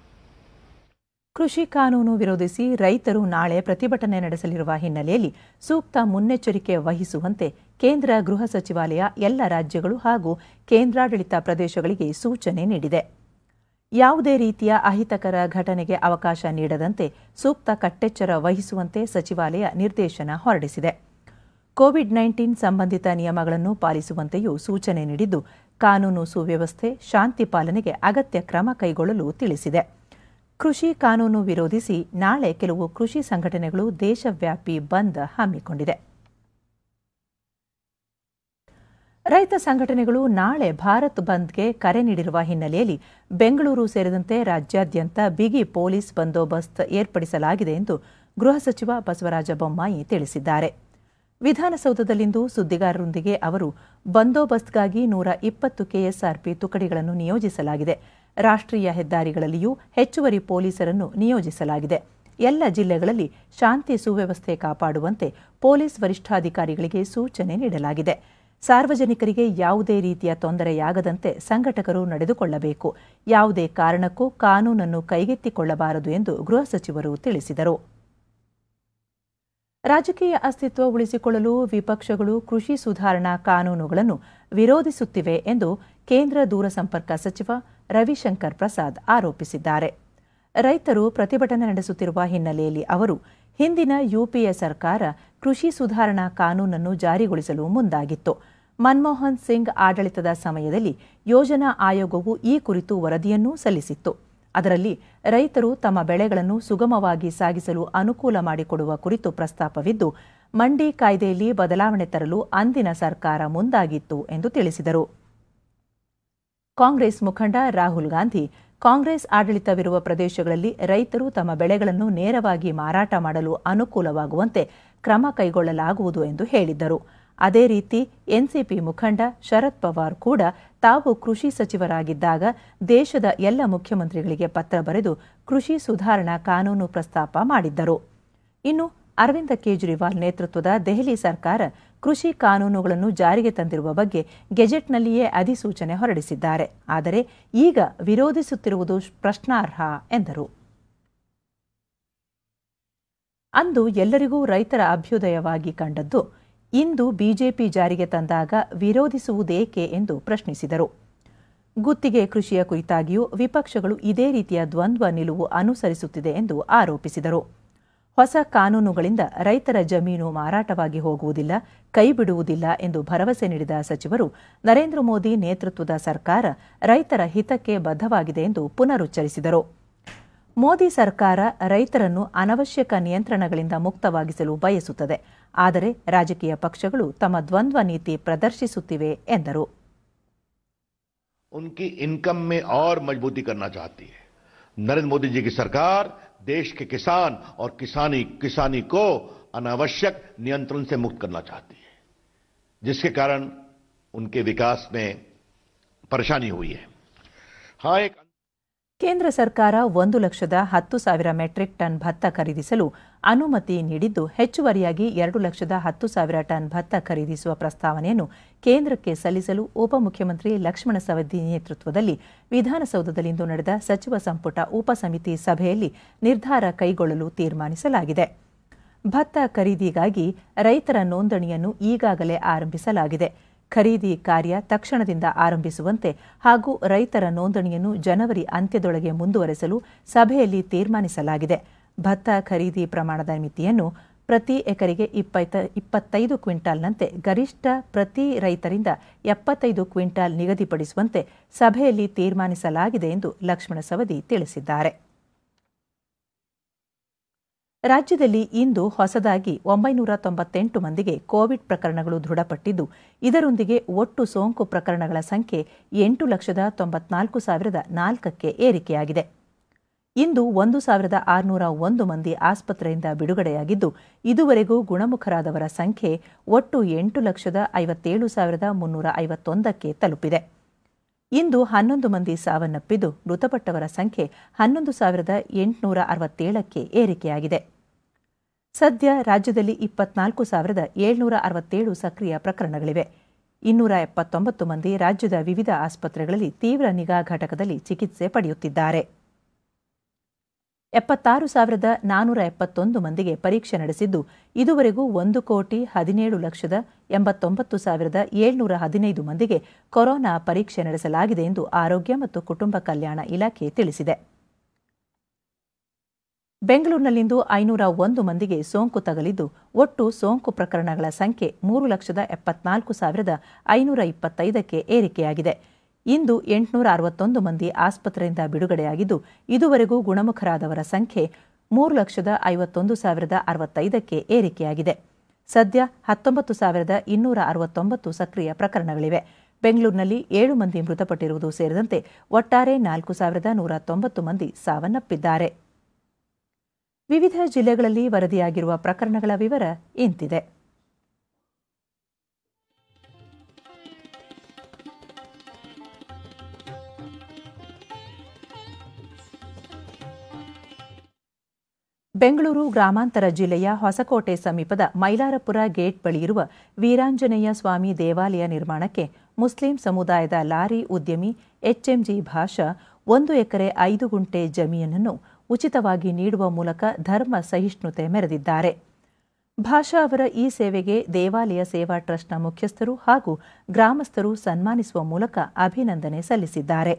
ಕೃಷಿ ಕಾನೂನು ವಿರೋಧಿಸಿ ರೈತರು ನಾಳೆ ಪ್ರತಿಭಟನೆ ನಡೆಸಲಿರುವ ಹಿನ್ನೆಲೆಯಲ್ಲಿ ಸೂಕ್ತ ಮುನ್ನೆಚ್ಚರಿಕೆ ವಹಿಸುವಂತೆ ಕೇಂದ್ರ ಗೃಹ ಸಚಿವಾಲಯ ಎಲ್ಲ ರಾಜ್ಯಗಳು ಹಾಗೂ ಕೇಂದ್ರಾಡಳಿತ ಪ್ರದೇಶಗಳಿಗೆ ಸೂಚನೆ ನೀಡಿದೆ ಯಾವುದೇ ರೀತಿಯ ಅಹಿತಕರ ಘಟನೆಗೆ ಅವಕಾಶ ನೀಡದಂತೆ ಸೂಕ್ತ ಕಟ್ಟೆಚ್ಚರ ವಹಿಸುವಂತೆ ಸಚಿವಾಲಯ ನಿರ್ದೇಶನ ಹೊರಡಿಸಿದೆ ಕೋವಿಡ್ ನೈನ್ಟೀನ್ ಸಂಬಂಧಿತ ನಿಯಮಗಳನ್ನು ಪಾಲಿಸುವಂತೆಯೂ ಸೂಚನೆ ನೀಡಿದ್ದು ಕಾನೂನು ಸುವ್ಯವಸ್ಥೆ ಶಾಂತಿ ಪಾಲನೆಗೆ ಅಗತ್ಯ ಕ್ರಮ ಕೈಗೊಳ್ಳಲು ತಿಳಿಸಿದೆ ಕೃಷಿ ಕಾನೂನು ವಿರೋಧಿಸಿ ನಾಳೆ ಕೆಲವು ಕೃಷಿ ಸಂಘಟನೆಗಳು ದೇಶವ್ಯಾಪಿ ಬಂದ್ ಹಮ್ಮಿಕೊಂಡಿದೆ ರೈತ ಸಂಘಟನೆಗಳು ನಾಳೆ ಭಾರತ್ ಬಂದ್ಗೆ ಕರೆ ನೀಡಿರುವ ಹಿನ್ನೆಲೆಯಲ್ಲಿ ಬೆಂಗಳೂರು ಸೇರಿದಂತೆ ರಾಜ್ಯಾದ್ಯಂತ ಬಿಗಿ ಪೊಲೀಸ್ ಬಂದೋಬಸ್ತ್ ಏರ್ಪಡಿಸಲಾಗಿದೆ ಎಂದು ಗೃಹ ಸಚಿವ ಬಸವರಾಜ ಬೊಮ್ಮಾಯಿ ತಿಳಿಸಿದ್ದಾರೆ ವಿಧಾನಸೌಧದಲ್ಲಿಂದು ಸುದ್ದಿಗಾರರೊಂದಿಗೆ ಅವರು ಬಂದೋಬಸ್ತ್ಗಾಗಿ ನೂರ ಇಪ್ಪತ್ತು ಕೆಎಸ್ಆರ್ಪಿ ತುಕಡಿಗಳನ್ನು ನಿಯೋಜಿಸಲಾಗಿದೆ ರಾಷ್ಟ್ರೀಯ ಹೆದ್ದಾರಿಗಳಲ್ಲಿಯೂ ಹೆಚ್ಚುವರಿ ಪೊಲೀಸರನ್ನು ನಿಯೋಜಿಸಲಾಗಿದೆ ಎಲ್ಲ ಜಿಲ್ಲೆಗಳಲ್ಲಿ ಶಾಂತಿ ಸುವ್ಯವಸ್ಥೆ ಕಾಪಾಡುವಂತೆ ಪೊಲೀಸ್ ವರಿಷ್ಠಾಧಿಕಾರಿಗಳಿಗೆ ಸೂಚನೆ ನೀಡಲಾಗಿದೆ ಸಾರ್ವಜನಿಕರಿಗೆ ಯಾವುದೇ ರೀತಿಯ ತೊಂದರೆಯಾಗದಂತೆ ಸಂಘಟಕರು ನಡೆದುಕೊಳ್ಳಬೇಕು ಯಾವುದೇ ಕಾರಣಕ್ಕೂ ಕಾನೂನನ್ನು ಕೈಗೆತ್ತಿಕೊಳ್ಳಬಾರದು ಎಂದು ಗೃಹ ಸಚಿವರು ತಿಳಿಸಿದರು ರಾಜಕೀಯ ಅಸ್ತಿತ್ವ ಉಳಿಸಿಕೊಳ್ಳಲು ವಿಪಕ್ಷಗಳು ಕೃಷಿ ಸುಧಾರಣಾ ಕಾನೂನುಗಳನ್ನು ವಿರೋಧಿಸುತ್ತಿವೆ ಎಂದು ಕೇಂದ್ರ ದೂರಸಂಪರ್ಕ ಸಚಿವ ರವಿಶಂಕರ್ ಪ್ರಸಾದ್ ಆರೋಪಿಸಿದ್ದಾರೆ ರೈತರು ಪ್ರತಿಭಟನೆ ನಡೆಸುತ್ತಿರುವ ಹಿನ್ನೆಲೆಯಲ್ಲಿ ಅವರು ಹಿಂದಿನ ಯುಪಿಎ ಸರ್ಕಾರ ಕೃಷಿ ಸುಧಾರಣಾ ಕಾನೂನನ್ನು ಜಾರಿಗೊಳಿಸಲು ಮುಂದಾಗಿತ್ತು ಮನಮೋಹನ್ ಸಿಂಗ್ ಆಡಳಿತದ ಸಮಯದಲ್ಲಿ ಯೋಜನಾ ಆಯೋಗವು ಈ ಕುರಿತು ವರದಿಯನ್ನೂ ಸಲ್ಲಿಸಿತ್ತು ಅದರಲ್ಲಿ ರೈತರು ತಮ್ಮ ಬೆಳೆಗಳನ್ನು ಸುಗಮವಾಗಿ ಸಾಗಿಸಲು ಅನುಕೂಲ ಮಾಡಿಕೊಡುವ ಕುರಿತು ಪ್ರಸ್ತಾಪವಿದ್ದು ಮಂಡಿ ಕಾಯ್ದೆಯಲ್ಲಿ ಬದಲಾವಣೆ ತರಲು ಅಂದಿನ ಸರ್ಕಾರ ಮುಂದಾಗಿತ್ತು ಎಂದು ತಿಳಿಸಿದರು ಕಾಂಗ್ರೆಸ್ ಮುಖಂಡ ರಾಹುಲ್ ಗಾಂಧಿ ಕಾಂಗ್ರೆಸ್ ಆಡಳಿತವಿರುವ ಪ್ರದೇಶಗಳಲ್ಲಿ ರೈತರು ತಮ್ಮ ಬೆಳೆಗಳನ್ನು ನೇರವಾಗಿ ಮಾರಾಟ ಮಾಡಲು ಅನುಕೂಲವಾಗುವಂತೆ ಕ್ರಮ ಕೈಗೊಳ್ಳಲಾಗುವುದು ಎಂದು ಹೇಳಿದ್ದರು ಅದೇ ರೀತಿ ಎನ್ಸಿಪಿ ಮುಖಂಡ ಶರದ್ ಪವಾರ್ ಕೂಡ ತಾವು ಕೃಷಿ ಸಚಿವರಾಗಿದ್ದಾಗ ದೇಶದ ಎಲ್ಲ ಮುಖ್ಯಮಂತ್ರಿಗಳಿಗೆ ಪತ್ರ ಬರೆದು ಕೃಷಿ ಸುಧಾರಣಾ ಕಾನೂನು ಪ್ರಸ್ತಾಪ ಮಾಡಿದ್ದರು ಇನ್ನು ಅರವಿಂದ ಕೇಜ್ರಿವಾಲ್ ನೇತೃತ್ವದ ದೆಹಲಿ ಸರ್ಕಾರ ಕೃಷಿ ಕಾನೂನುಗಳನ್ನು ಜಾರಿಗೆ ತಂದಿರುವ ಬಗ್ಗೆ ಗೆಜೆಟ್ನಲ್ಲಿಯೇ ಅಧಿಸೂಚನೆ ಹೊರಡಿಸಿದ್ದಾರೆ ಆದರೆ ಈಗ ವಿರೋಧಿಸುತ್ತಿರುವುದು ಪ್ರಶ್ನಾರ್ಹ ಎಂದರು ಅಂದು ಎಲ್ಲರಿಗೂ ರೈತರ ಅಭ್ಯುದಯವಾಗಿ ಕಂಡದ್ದು ಇಂದು ಬಿಜೆಪಿ ಜಾರಿಗೆ ತಂದಾಗ ವಿರೋಧಿಸುವುದೇಕೆ ಎಂದು ಪ್ರಶ್ನಿಸಿದರು ಗುತ್ತಿಗೆ ಕೃಷಿಯ ಕುರಿತಾಗಿಯೂ ವಿಪಕ್ಷಗಳು ಇದೇ ರೀತಿಯ ದ್ವಂದ್ವ ನಿಲುವು ಅನುಸರಿಸುತ್ತಿದೆ ಎಂದು ಆರೋಪಿಸಿದರು ಹೊಸ ಕಾನೂನುಗಳಿಂದ ರೈತರ ಜಮೀನು ಮಾರಾಟವಾಗಿ ಹೋಗುವುದಿಲ್ಲ ಕೈಬಿಡುವುದಿಲ್ಲ ಎಂದು ಭರವಸೆ ನೀಡಿದ ಸಚಿವರು ನರೇಂದ್ರ ಮೋದಿ ನೇತೃತ್ವದ ಸರ್ಕಾರ ರೈತರ ಹಿತಕ್ಕೆ ಬದ್ಧವಾಗಿದೆ ಎಂದು ಪುನರುಚ್ಚರಿಸಿದರು ಮೋದಿ ಸರ್ಕಾರ ರೈತರನ್ನು ಅನವಶ್ಯಕ ನಿಯಂತ್ರಣಗಳಿಂದ ಮುಕ್ತವಾಗಿಸಲು ಬಯಸುತ್ತದೆ ಆದರೆ ರಾಜಕೀಯ ಪಕ್ಷಗಳು ತಮ್ಮ ದ್ವಂದ್ವ ನೀತಿ ಪ್ರದರ್ಶಿಸುತ್ತಿವೆ ಎಂದರು उनकी इनकम में और मजबूती करना चाहती है नरेंद्र मोदी जी की सरकार देश के किसान और किसानी किसानी को अनावश्यक नियंत्रण से मुक्त करना चाहती है जिसके कारण उनके विकास में परेशानी हुई है हाँ एक ಕೇಂದ್ರ ಸರ್ಕಾರ ಒಂದು ಲಕ್ಷದ ಹತ್ತು ಸಾವಿರ ಮೆಟ್ರಿಕ್ ಟನ್ ಭತ್ತ ಖರೀದಿಸಲು ಅನುಮತಿ ನೀಡಿದ್ದು ಹೆಚ್ಚುವರಿಯಾಗಿ ಎರಡು ಲಕ್ಷದ ಹತ್ತು ಸಾವಿರ ಟನ್ ಭತ್ತ ಖರೀದಿಸುವ ಪ್ರಸ್ತಾವನೆಯನ್ನು ಕೇಂದ್ರಕ್ಕೆ ಸಲ್ಲಿಸಲು ಉಪಮುಖ್ಯಮಂತ್ರಿ ಲಕ್ಷ್ಮಣ ಸವದಿ ನೇತೃತ್ವದಲ್ಲಿ ವಿಧಾನಸೌಧದಲ್ಲಿಂದು ನಡೆದ ಸಚಿವ ಸಂಪುಟ ಉಪಸಮಿತಿ ಸಭೆಯಲ್ಲಿ ನಿರ್ಧಾರ ಕೈಗೊಳ್ಳಲು ತೀರ್ಮಾನಿಸಲಾಗಿದೆ ಭತ್ತ ಖರೀದಿಗಾಗಿ ರೈತರ ನೋಂದಣಿಯನ್ನು ಈಗಾಗಲೇ ಆರಂಭಿಸಲಾಗಿದೆ ಖರೀದಿ ಕಾರ್ಯ ತಕ್ಷಣದಿಂದ ಆರಂಭಿಸುವಂತೆ ಹಾಗೂ ರೈತರ ನೋಂದಣಿಯನ್ನು ಜನವರಿ ಅಂತ್ಯದೊಳಗೆ ಮುಂದುವರೆಸಲು ಸಭೆಯಲ್ಲಿ ತೀರ್ಮಾನಿಸಲಾಗಿದೆ ಭತ್ತ ಖರೀದಿ ಪ್ರಮಾಣದ ಮಿತಿಯನ್ನು ಪ್ರತಿ ಎಕರೆಗೆ ಇಪ್ಪತ್ತೈದು ಕ್ವಿಂಟಾಲ್ನಂತೆ ಗರಿಷ್ಠ ಪ್ರತಿ ರೈತರಿಂದ ಎಪ್ಪತ್ತೈದು ಕ್ವಿಂಟಾಲ್ ನಿಗದಿಪಡಿಸುವಂತೆ ಸಭೆಯಲ್ಲಿ ತೀರ್ಮಾನಿಸಲಾಗಿದೆ ಎಂದು ಲಕ್ಷ್ಮಣ ಸವದಿ ತಿಳಿಸಿದ್ದಾರೆ ರಾಜ್ಯದಲ್ಲಿ ಇಂದು ಹೊಸದಾಗಿ ಒಂಬೈನೂರ ತೊಂಬತ್ತೆಂಟು ಮಂದಿಗೆ ಕೋವಿಡ್ ಪ್ರಕರಣಗಳು ದೃಢಪಟ್ಟಿದ್ದು ಇದರೊಂದಿಗೆ ಒಟ್ಟು ಸೋಂಕು ಪ್ರಕರಣಗಳ ಸಂಖ್ಯೆ ಎಂಟು ಲಕ್ಷದ ತೊಂಬತ್ನಾಲ್ಕು ಸಾವಿರದ ನಾಲ್ಕಕ್ಕೆ ಏರಿಕೆಯಾಗಿದೆ ಇಂದು ಒಂದು ಸಾವಿರದ ಆರುನೂರ ಒಂದು ಮಂದಿ ಆಸ್ಪತ್ರೆಯಿಂದ ಬಿಡುಗಡೆಯಾಗಿದ್ದು ಇದುವರೆಗೂ ಗುಣಮುಖರಾದವರ ಸಂಖ್ಯೆ ಒಟ್ಟು ಎಂಟು ಲಕ್ಷದ ಐವತ್ತೇಳು ಸಾವಿರದ ಮುನ್ನೂರ ಐವತ್ತೊಂದಕ್ಕೆ ತಲುಪಿದೆ ಇಂದು ಹನ್ನೊಂದು ಮಂದಿ ಸಾವನ್ನಪ್ಪಿದ್ದು ಮೃತಪಟ್ಟವರ ಸಂಖ್ಯೆ ಹನ್ನೊಂದು ಸಾವಿರದ ಎಂಟುನೂರ ಅರವತ್ತೇಳಕ್ಕೆ ಏರಿಕೆಯಾಗಿದೆ ಸದ್ಯ ರಾಜ್ಯದಲ್ಲಿ ಇಪ್ಪತ್ನಾಲ್ಕು ಸಾವಿರದ ಏಳ್ನೂರ ಅರವತ್ತೇಳು ಸಕ್ರಿಯ ಪ್ರಕರಣಗಳಿವೆ ಇನ್ನೂರ ಎಪ್ಪತ್ತೊಂಬತ್ತು ಮಂದಿ ರಾಜ್ಯದ ವಿವಿಧ ಆಸ್ಪತ್ರೆಗಳಲ್ಲಿ ತೀವ್ರ ನಿಗಾ ಘಟಕದಲ್ಲಿ ಚಿಕಿತ್ಸೆ ಪಡೆಯುತ್ತಿದ್ದಾರೆ ಎಪ್ಪತ್ತಾರು ಸಾವಿರದ ನಾನೂರ ಎಪ್ಪತ್ತೊಂದು ಮಂದಿಗೆ ಪರೀಕ್ಷೆ ನಡೆಸಿದ್ದು ಇದುವರೆಗೂ ಒಂದು ಕೋಟಿ ಹದಿನೇಳು ಲಕ್ಷದ ಎಂಬತ್ತೊಂಬತ್ತು ಸಾವಿರದ ಏಳ್ನೂರ ಹದಿನೈದು ಮಂದಿಗೆ ಕೊರೋನಾ ಪರೀಕ್ಷೆ ನಡೆಸಲಾಗಿದೆ ಎಂದು ಆರೋಗ್ಯ ಮತ್ತು ಕುಟುಂಬ ಕಲ್ಯಾಣ ಇಲಾಖೆ ತಿಳಿಸಿದೆ ಬೆಂಗಳೂರಿನಲ್ಲಿಂದು ಐನೂರ ಒಂದು ಮಂದಿಗೆ ಸೋಂಕು ತಗಲಿದ್ದು ಒಟ್ಟು ಸೋಂಕು ಪ್ರಕರಣಗಳ ಸಂಖ್ಯೆ ಮೂರು ಲಕ್ಷದ ಎಪ್ಪತ್ನಾಲ್ಕು ಸಾವಿರದ ಐನೂರ ಇಪ್ಪತ್ತೈದಕ್ಕೆ ಏರಿಕೆಯಾಗಿದೆ ಇಂದು ಎಂಟುನೂರ ಅರವತ್ತೊಂದು ಮಂದಿ ಆಸ್ಪತ್ರೆಯಿಂದ ಬಿಡುಗಡೆಯಾಗಿದ್ದು ಇದುವರೆಗೂ ಗುಣಮುಖರಾದವರ ಸಂಖ್ಯೆ ಮೂರು ಲಕ್ಷದ ಐವತ್ತೊಂದು ಸಾವಿರದ ಅರವತ್ತೈದಕ್ಕೆ ಏರಿಕೆಯಾಗಿದೆ ಸದ್ಯ ಹತ್ತೊಂಬತ್ತು ಸಾವಿರದ ಇನ್ನೂರ ಅರವತ್ತೊಂಬತ್ತು ಸಕ್ರಿಯ ಪ್ರಕರಣಗಳಿವೆ ಬೆಂಗಳೂರಿನಲ್ಲಿ ಏಳು ಮಂದಿ ಮೃತಪಟ್ಟಿರುವುದು ಸೇರಿದಂತೆ ಒಟ್ಟಾರೆ ನಾಲ್ಕು ಸಾವಿರದ ನೂರ ತೊಂಬತ್ತು ಮಂದಿ ಸಾವನ್ನಪ್ಪಿದ್ದಾರೆ ವಿವಿಧ ಜಿಲ್ಲೆಗಳಲ್ಲಿ ವರದಿಯಾಗಿರುವ ಪ್ರಕರಣಗಳ ವಿವರ ಇಂತಿದೆ ಬೆಂಗಳೂರು ಗ್ರಾಮಾಂತರ ಜಿಲ್ಲೆಯ ಹೊಸಕೋಟೆ ಸಮೀಪದ ಮೈಲಾರಪುರ ಗೇಟ್ ಬಳಿ ಇರುವ ವೀರಾಂಜನೇಯ ಸ್ವಾಮಿ ದೇವಾಲಯ ನಿರ್ಮಾಣಕ್ಕೆ ಮುಸ್ಲಿಂ ಸಮುದಾಯದ ಲಾರಿ ಉದ್ಯಮಿ ಎಚ್ಎಂಜಿ ಭಾಷಾ ಒಂದು ಎಕರೆ ಐದು ಗುಂಟೆ ಜಮೀನನ್ನು ಉಚಿತವಾಗಿ ನೀಡುವ ಮೂಲಕ ಧರ್ಮ ಸಹಿಷ್ಣುತೆ ಮೆರೆದಿದ್ದಾರೆ ಭಾಷಾ ಅವರ ಈ ಸೇವೆಗೆ ದೇವಾಲಯ ಸೇವಾ ಟ್ರಸ್ಟ್ನ ಮುಖ್ಯಸ್ಥರು ಹಾಗೂ ಗ್ರಾಮಸ್ಥರು ಸನ್ಮಾನಿಸುವ ಮೂಲಕ ಅಭಿನಂದನೆ ಸಲ್ಲಿಸಿದ್ದಾರೆ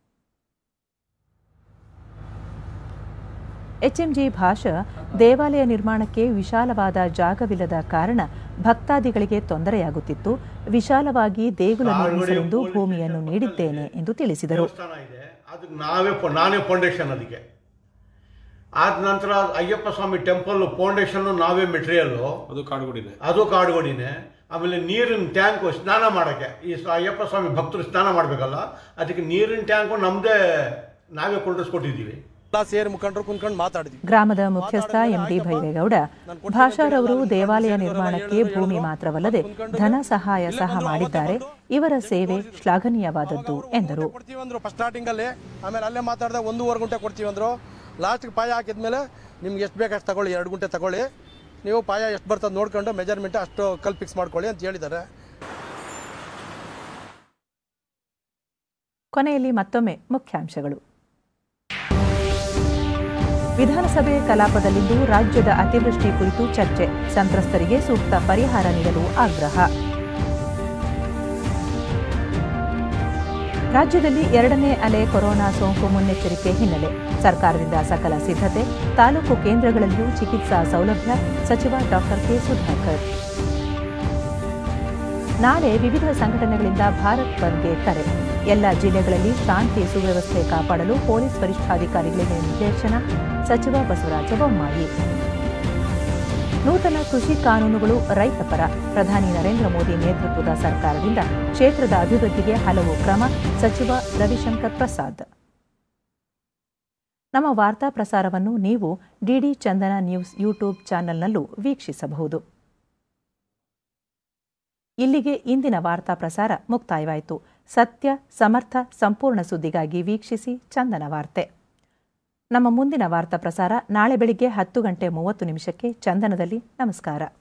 ಎಚ್ಎಂಜಿ ಭಾಷಾ ದೇವಾಲಯ ನಿರ್ಮಾಣಕ್ಕೆ ವಿಶಾಲವಾದ ಜಾಗವಿಲ್ಲದ ಕಾರಣ ಭಕ್ತಾದಿಗಳಿಗೆ ತೊಂದರೆಯಾಗುತ್ತಿತ್ತು ವಿಶಾಲವಾಗಿ ದೇಗುಲ ನಿರ್ಮಿಸಲೆಂದು ಭೂಮಿಯನ್ನು ನೀಡಿದ್ದೇನೆ ಎಂದು ತಿಳಿಸಿದರು ದೇವಸ್ಥಾನ ಇದೆ ಅದಕ್ಕೆ ನಾವೇ ಫೊ- ನಾನೇ ಫೌಂಡೇಶನ್ ಅದಕ್ಕೆ ಆದ ನಂತರ ಅಯ್ಯಪ್ಪ ಸ್ವಾಮಿ ಟೆಂಪಲ್ ಫೌಂಡೇಶನ್ ನಾವೇ ಮೆಟೀರಿಯಲ್ ಅದು ಕಾಡುಗೋಡಿದೆ ಅದು ಕಾಡುಗೋಡಿನೇ ಆಮೇಲೆ ನೀರಿನ ಟ್ಯಾಂಕು ಸ್ನಾನ ಮಾಡೋಕ್ಕೆ ಈ ಸ- ಅಯ್ಯಪ್ಪ ಸ್ವಾಮಿ ಭಕ್ತರು ಸ್ನಾನ ಮಾಡಬೇಕಲ್ಲ ಅದಕ್ಕೆ ನೀರಿನ ಟ್ಯಾಂಕು ನಮ್ಮದೇ ನಾವೇ ಕೊಂಡಿಸ್ಕೊಟ್ಟಿದ್ದೀವಿ ಎಲ್ಲ ಸೇರಿ ಮುಖಂಡರು ಕುಂತ್ಕೊಂಡು ಮಾತಾಡಿದ್ವಿ ಗ್ರಾಮದ ಮುಖ್ಯಸ್ಥ ಎಂಡಿ ಭೈರೇಗೌಡ ಭಾಷಾರವರು ದೇವಾಲಯ ನಿರ್ಮಾಣಕ್ಕೆ ಭೂಮಿ ಮಾತ್ರವಲ್ಲದೆ ಧನ ಸಹಾಯ ಸಹ ಮಾಡಿದ್ದಾರೆ ಇವರ ಸೇವೆ ಶ್ಲಾಘನೀಯವಾದದ್ದು ಎಂದರು ಕೊಡ್ತೀವಿ ಅಂದ್ರು ಫಸ್ಟ್ ಸ್ಟಾರ್ಟಿಂಗಲ್ಲಿ ಆಮೇಲೆ ಅಲ್ಲೇ ಮಾತಾಡಿದ ಒಂದೂವರೆ ಗುಂಟೆ ಕೊಡ್ತೀವಿ ಅಂದರು ಲಾಸ್ಟ್ಗೆ ಪಾಯ ಹಾಕಿದ್ಮೇಲೆ ನಿಮ್ಗೆ ಎಷ್ಟು ಬೇಕು ಅಷ್ಟು ತಗೊಳ್ಳಿ ಎರಡು ಗುಂಟೆ ತಗೊಳ್ಳಿ ನೀವು ಪಾಯ ಎಷ್ಟು ಬರ್ತದೆ ನೋಡ್ಕೊಂಡು ಮೆಜರ್ಮೆಂಟ್ ಅಷ್ಟು ಕಲ್ ಫಿಕ್ಸ್ ಮಾಡ್ಕೊಳ್ಳಿ ಅಂತ ಹೇಳಿದ್ದಾರೆ ಕೊನೆಯಲ್ಲಿ ಮತ್ತೊಮ್ಮೆ ಮುಖ್ಯಾಂಶಗಳು ವಿಧಾನಸಭೆ ಕಲಾಪದಲ್ಲಿಂದು ರಾಜ್ಯದ ಅತಿವೃಷ್ಟಿ ಕುರಿತು ಚರ್ಚೆ ಸಂತ್ರಸ್ತರಿಗೆ ಸೂಕ್ತ ಪರಿಹಾರ ನೀಡಲು ಆಗ್ರಹ ರಾಜ್ಯದಲ್ಲಿ ಎರಡನೇ ಅಲೆ ಕೊರೋನಾ ಸೋಂಕು ಮುನ್ನೆಚ್ಚರಿಕೆ ಹಿನ್ನೆಲೆ ಸರ್ಕಾರದಿಂದ ಸಕಲ ಸಿದ್ಧತೆ ತಾಲೂಕು ಕೇಂದ್ರಗಳಲ್ಲಿಯೂ ಚಿಕಿತ್ಸಾ ಸೌಲಭ್ಯ ಸಚಿವ ಡಾಕ್ಟರ್ ಕೆ ಸುಧಾಕರ್ ನಾಳೆ ವಿವಿಧ ಸಂಘಟನೆಗಳಿಂದ ಭಾರತ್ ಬಂದ್ಗೆ ಕರೆ ಎಲ್ಲ ಜಿಲ್ಲೆಗಳಲ್ಲಿ ಶಾಂತಿ ಸುವ್ಯವಸ್ಥೆ ಕಾಪಾಡಲು ಪೊಲೀಸ್ ವರಿಷ್ಠಾಧಿಕಾರಿಗಳಿಗೆ ನಿರ್ದೇಶನ ಸಚಿವ ಬಸವರಾಜ ಬೊಮ್ಮಾಯಿ ನೂತನ ಕೃಷಿ ಕಾನೂನುಗಳು ರೈತ ಪರ ಪ್ರಧಾನಿ ನರೇಂದ್ರ ಮೋದಿ ನೇತೃತ್ವದ ಸರ್ಕಾರದಿಂದ ಕ್ಷೇತ್ರದ ಅಭಿವೃದ್ಧಿಗೆ ಹಲವು ಕ್ರಮ ಸಚಿವ ರವಿಶಂಕರ್ ಪ್ರಸಾದ್ ನಮ್ಮ ವಾರ್ತಾ ಪ್ರಸಾರವನ್ನು ನೀವು ಡಿಡಿ ಚಂದನ ನ್ಯೂಸ್ ಯೂಟ್ಯೂಬ್ ಚಾನೆಲ್ನಲ್ಲೂ ವೀಕ್ಷಿಸಬಹುದು ಇಲ್ಲಿಗೆ ಇಂದಿನ ವಾರ್ತಾ ಪ್ರಸಾರ ಮುಕ್ತಾಯವಾಯಿತು ಸತ್ಯ ಸಮರ್ಥ ಸಂಪೂರ್ಣ ಸುದ್ದಿಗಾಗಿ ವೀಕ್ಷಿಸಿ ಚಂದನ ವಾರ್ತೆ ನಮ್ಮ ಮುಂದಿನ ವಾರ್ತಾ ಪ್ರಸಾರ ನಾಳೆ ಬೆಳಿಗ್ಗೆ ಹತ್ತು ಗಂಟೆ ಮೂವತ್ತು ನಿಮಿಷಕ್ಕೆ ಚಂದನದಲ್ಲಿ ನಮಸ್ಕಾರ